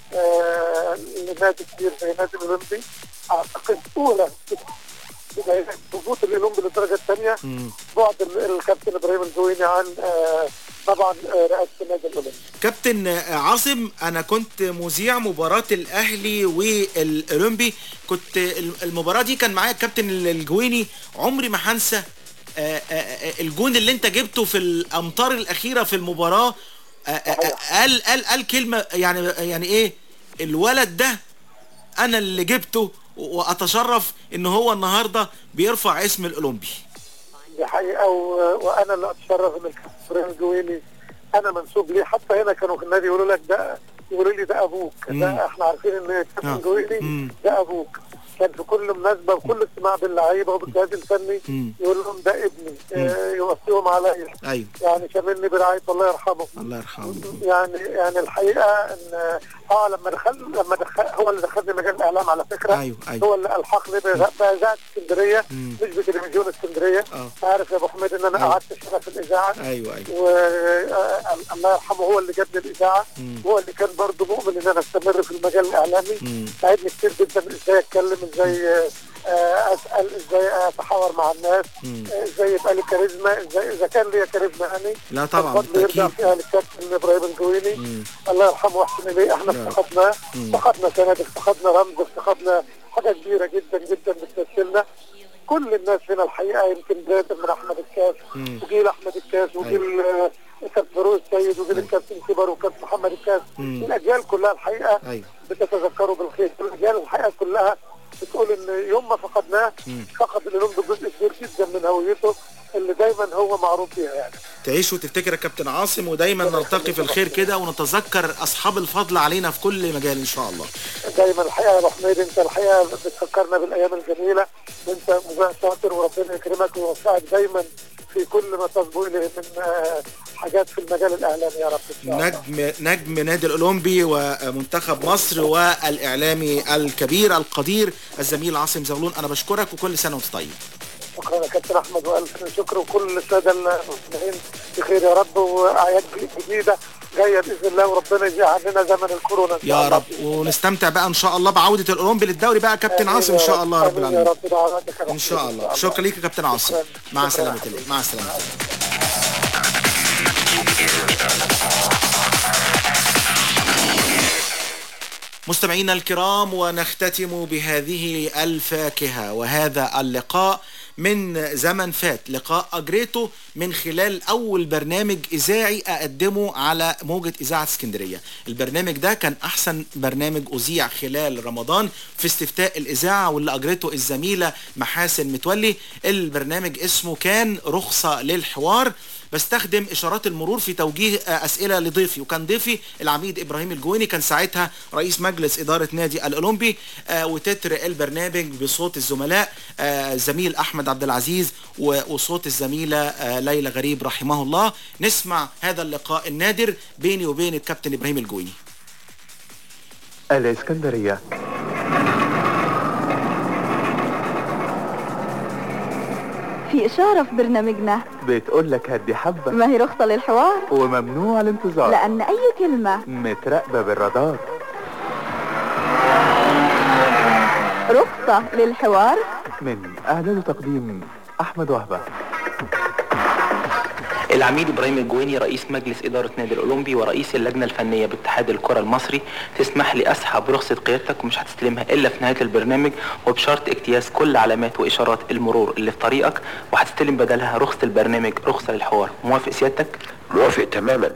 آه لنادي كبير زي نادي الاولمبي اعتقد اولى بداية هبوط الاولمبي للدرجه الثانيه مم. بعد ال- الكابتن ابراهيم الجويني عن آه طبعا آه رئاسه النادي الاولمبي كابتن عاصم انا كنت مذيع مباراة الاهلي والاولمبي كنت المباراة دي كان معايا الكابتن الجويني عمري ما هنسى آه، آه، آه، الجون اللي انت جبته في الامطار الاخيرة في المباراة آه، آه، آه، قال قال قال كلمة يعني يعني ايه الولد ده انا اللي جبته واتشرف ان هو النهارده بيرفع اسم الاولمبي دي حقيقه و... وانا اللي اتشرف ان الكابتن ابراهيم الجويني انا منسوب ليه حتى هنا كانوا في النادي يقولوا لك ده يقولوا لي ده ابوك مم. ده احنا عارفين ان الكابتن آه. الجويني مم. ده ابوك كان في كل مناسبه وكل اجتماع باللعيبه وبالجهاز الفني مم. يقول لهم ده ابني آه يوصيهم عليا ايوه يعني شاملني برعايه الله يرحمه الله يرحمه يعني يعني الحقيقه ان اه لما دخل لما دخل هو اللي دخلني مجال الاعلام على فكره أيوة، أيوة. هو اللي الحقني بإذاعة- باذاعه اسكندريه مم. مش بتلفزيون اسكندريه اه عارف يا ابو حميد ان انا أيوة. قعدت سنه في الاذاعه ايوه ايوه والله يرحمه هو اللي جاب لي الاذاعه مم. هو اللي كان برضه مؤمن ان انا استمر في المجال الاعلامي مم. ساعدني كتير جدا ازاي اتكلم ازاي آه، اسال ازاي اتحاور مع الناس مم. آه، ازاي يبقى لي كاريزما ازاي اذا كان لي كاريزما يعني لا طبعا الفضل يرجع بالتأكيد. فيها للكابتن ابراهيم الجويني مم. الله يرحمه واحسن اليه احنا يا رب. افتقدناه مم. افتقدنا سند افتقدنا رمز افتقدنا حاجه كبيره جدا جدا بتمثلنا كل الناس هنا الحقيقه يمكن بدايه من احمد الكاس مم. وجيل احمد الكاس وجيل آه، كابتن فاروق السيد وجيل الكابتن كبر وكابتن محمد الكاس مم. الاجيال كلها الحقيقه ايوه بتتذكروا بالخير الاجيال الحقيقه كلها بتقول ان يوم ما فقدناه مم. فقد الاولمبي جزء كبير جدا من هويته اللي دايما هو معروف بيها يعني ت- تعيش وتفتكر يا كابتن عاصم ودايما نلتقي في الخير كده ونتذكر اصحاب الفضل علينا في كل مجال ان شاء الله دايما الحقيقه يا ابو حميد انت الحقيقه بتفكرنا بالايام الجميله وانت مذيع شاطر وربنا يكرمك ويوفقك دايما في كل ما تصبو اليه من آه، حاجات في المجال الاعلامي يا رب ان شاء الله نجم نجم نادي الاولمبي ومنتخب مصر والاعلامي الكبير القدير الزميل عاصم زغلول انا بشكرك وكل سنه وانت طيب شكرا يا كابتن احمد والف شكر وكل الساده المستمعين بخير يا رب واعياد جديده جايه باذن الله وربنا يجي عننا زمن الكورونا إن شاء يا الله. رب ونستمتع بقى ان شاء الله بعوده الاولمبي للدوري بقى يا كابتن آمين عاصم يا ان شاء رب. الله رب آمين يا العالمين رب دعواتك يا رب. ان شاء الله شكرا ليك يا كابتن عاصم مع سلامه الله مع السلامه مستمعينا الكرام ونختتم بهذه الفاكهة وهذا اللقاء من زمن فات لقاء أجريته من خلال أول برنامج إذاعي أقدمه على موجة إذاعة اسكندرية البرنامج ده كان أحسن برنامج أذيع خلال رمضان في استفتاء الإذاعة واللي أجرته الزميلة محاسن متولي البرنامج اسمه كان رخصة للحوار بستخدم اشارات المرور في توجيه آه، اسئله لضيفي وكان ضيفي العميد ابراهيم الجويني كان ساعتها رئيس مجلس اداره نادي الاولمبي آه، وتتر البرنامج بصوت الزملاء آه، الزميل احمد عبد العزيز و- وصوت الزميله آه، ليلى غريب رحمه الله نسمع هذا اللقاء النادر بيني وبين الكابتن ابراهيم الجويني الإسكندرية في إشارة في برنامجنا بتقول لك هدي حبة ما هي رخصة للحوار وممنوع الانتظار لأن أي كلمة متراقبة بالرادار رخصة للحوار من إعداد وتقديم أحمد وهبة العميد ابراهيم الجويني رئيس مجلس اداره نادي الاولمبي ورئيس اللجنه الفنيه باتحاد الكره المصري تسمح لي اسحب رخصه قيادتك ومش هتستلمها الا في نهايه البرنامج وبشرط اجتياز كل علامات واشارات المرور اللي في طريقك وهتستلم بدلها رخصه البرنامج رخصه للحوار موافق سيادتك موافق تماما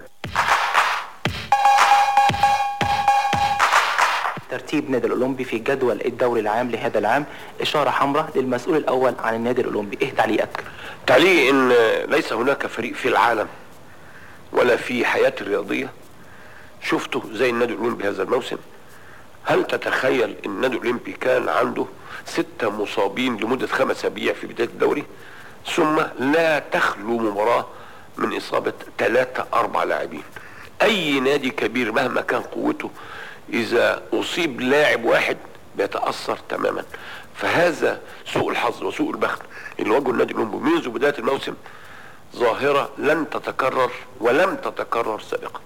ترتيب نادي الاولمبي في جدول الدوري العام لهذا العام اشاره حمراء للمسؤول الاول عن النادي الاولمبي ايه تعليقك تعليق ان ليس هناك فريق في العالم ولا في حياة الرياضية شفته زي النادي الاولمبي هذا الموسم هل تتخيل ان النادي الاولمبي كان عنده ستة مصابين لمدة خمس اسابيع في بداية الدوري ثم لا تخلو مباراة من اصابة ثلاثة اربع لاعبين اي نادي كبير مهما كان قوته اذا اصيب لاعب واحد بيتأثر تماما فهذا سوء الحظ وسوء البخت اللي واجهه النادي الاولمبي منذ بداية الموسم ظاهرة لن تتكرر ولم تتكرر سابقا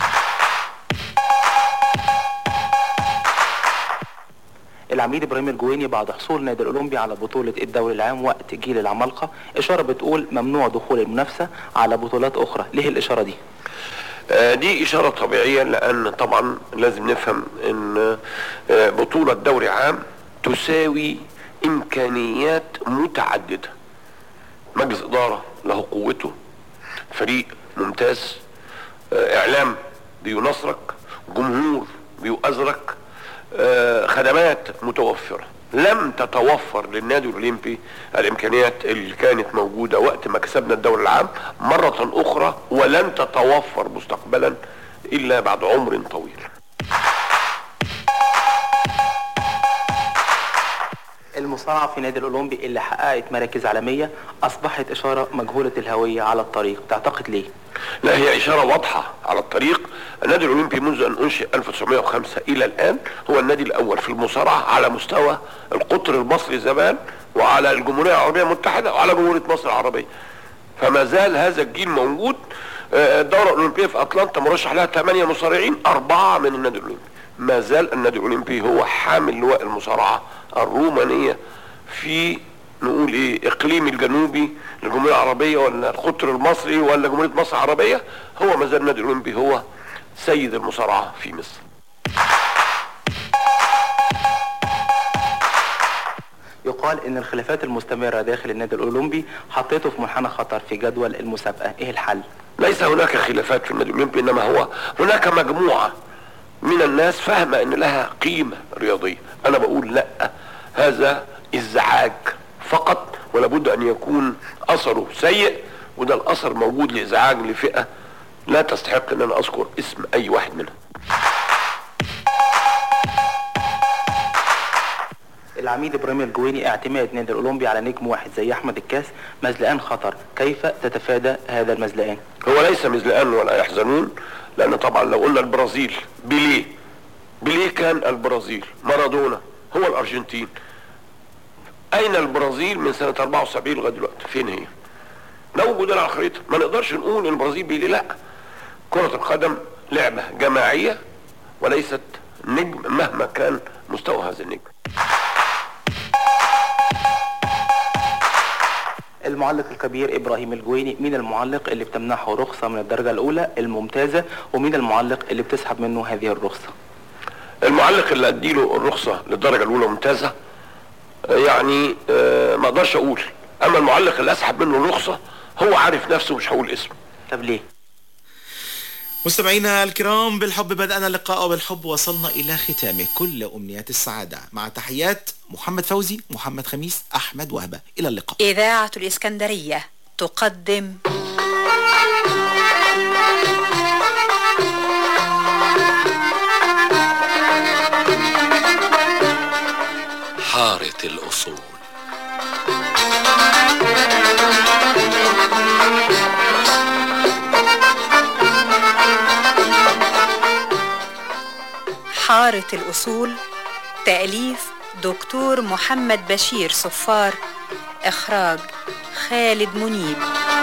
العميد ابراهيم الجويني بعد حصول نادي الاولمبي على بطوله الدوري العام وقت جيل العمالقه اشاره بتقول ممنوع دخول المنافسه على بطولات اخرى ليه الاشاره دي آه، دي إشارة طبيعية لأن طبعا لازم نفهم أن آه، بطولة دوري عام تساوي إمكانيات متعددة مجلس إدارة له قوته فريق ممتاز آه، إعلام بينصرك جمهور بيؤزرك آه، خدمات متوفرة لم تتوفر للنادي الأولمبي الإمكانيات اللي كانت موجودة وقت ما كسبنا الدوري العام مرة أخرى ولن تتوفر مستقبلا إلا بعد عمر طويل المصارعه في نادي الاولمبي اللي حققت مراكز عالميه اصبحت اشاره مجهوله الهويه على الطريق تعتقد ليه لا هي إشارة واضحة على الطريق النادي الأولمبي منذ أن أنشئ 1905 إلى الآن هو النادي الأول في المصارعة على مستوى القطر المصري زمان وعلى الجمهورية العربية المتحدة وعلى جمهورية مصر العربية فما زال هذا الجيل موجود آه، الدورة الأولمبية في أتلانتا مرشح لها 8 مصارعين أربعة من النادي الأولمبي ما زال النادي الأولمبي هو حامل لواء المصارعة الرومانية في نقول ايه اقليم الجنوبي للجمهوريه العربيه ولا القطر المصري ولا جمهوريه مصر العربيه هو ما زال النادي الاولمبي هو سيد المصارعه في مصر يقال ان الخلافات المستمره داخل النادي الاولمبي حطيته في منحنى خطر في جدول المسابقه ايه الحل ليس هناك خلافات في النادي الاولمبي انما هو هناك مجموعه من الناس فاهمه ان لها قيمه رياضيه انا بقول لا هذا ازعاج فقط ولابد ان يكون اثره سيء وده الاثر موجود لازعاج لفئه لا تستحق ان انا اذكر اسم اي واحد منها العميد ابراهيم الجويني اعتماد نادي الاولمبي على نجم واحد زي احمد الكاس مزلقان خطر كيف تتفادى هذا المزلقان هو ليس مزلقان ولا يحزنون لان طبعا لو قلنا البرازيل بيليه بيليه كان البرازيل مارادونا هو الارجنتين اين البرازيل من سنه 74 لغايه دلوقتي فين هي لا موجوده على الخريطه ما نقدرش نقول ان البرازيل بيليه لا كره القدم لعبه جماعيه وليست نجم مهما كان مستوى هذا النجم المعلق الكبير ابراهيم الجويني مين المعلق اللي بتمنحه رخصه من الدرجه الاولى الممتازه ومين المعلق اللي بتسحب منه هذه الرخصه المعلق اللي اديله الرخصه للدرجه الاولى ممتازه آه، يعني آه، ما اقدرش اقول اما المعلق اللي اسحب منه الرخصه هو عارف نفسه مش هقول اسمه طب ليه مستمعينا الكرام بالحب بدأنا اللقاء وبالحب وصلنا إلى ختامه كل أمنيات السعادة مع تحيات محمد فوزي محمد خميس أحمد وهبة إلى اللقاء إذاعة الإسكندرية تقدم حارة الأصول حارة الأصول تأليف دكتور محمد بشير صفار إخراج خالد منيب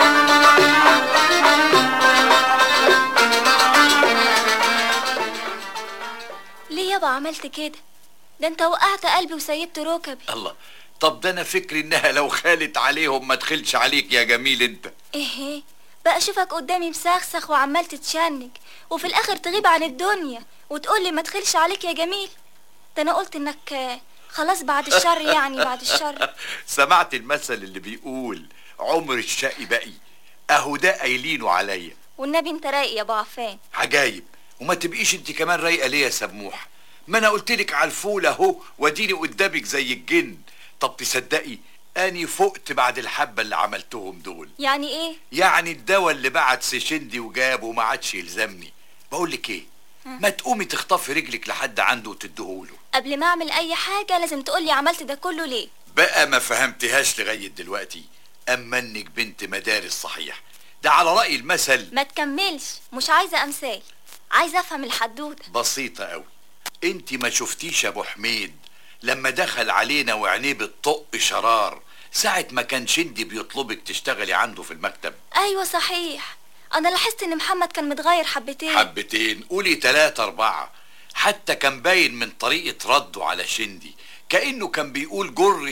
ليه يابا عملت كده ده انت وقعت قلبي وسيبت ركبي الله طب ده انا فكري انها لو خالت عليهم ما تخلش عليك يا جميل انت ايه بقى اشوفك قدامي مسخسخ وعمال تتشنج وفي الاخر تغيب عن الدنيا وتقولي ما تخلش عليك يا جميل ده انا قلت انك آه، خلاص بعد الشر يعني بعد الشر سمعت المثل اللي بيقول عمر الشقي بقي اهو ده قايلينه عليا والنبي انت رايق يا ابو عفان عجايب وما تبقيش انت كمان رايقه ليه يا سموح ما انا قلت لك على الفول اهو واديني قدامك زي الجن طب تصدقي اني فقت بعد الحبه اللي عملتهم دول يعني ايه يعني الدواء اللي بعت سيشندي وجابه ما عادش يلزمني بقول لك ايه ما تقومي تخطفي رجلك لحد عنده وتديهوله قبل ما اعمل اي حاجه لازم تقولي عملت ده كله ليه بقى ما فهمتهاش لغايه دلوقتي اما انك بنت مدارس صحيح ده على راي المثل ما تكملش مش عايزه امثال عايزه افهم الحدوته بسيطه قوي انت ما شفتيش ابو حميد لما دخل علينا وعينيه بتطق شرار ساعة ما كان شندي بيطلبك تشتغلي عنده في المكتب ايوه صحيح انا لاحظت ان محمد كان متغير حبتين حبتين قولي تلاتة أربعة حتى كان باين من طريقة رده على شندي كأنه كان بيقول جر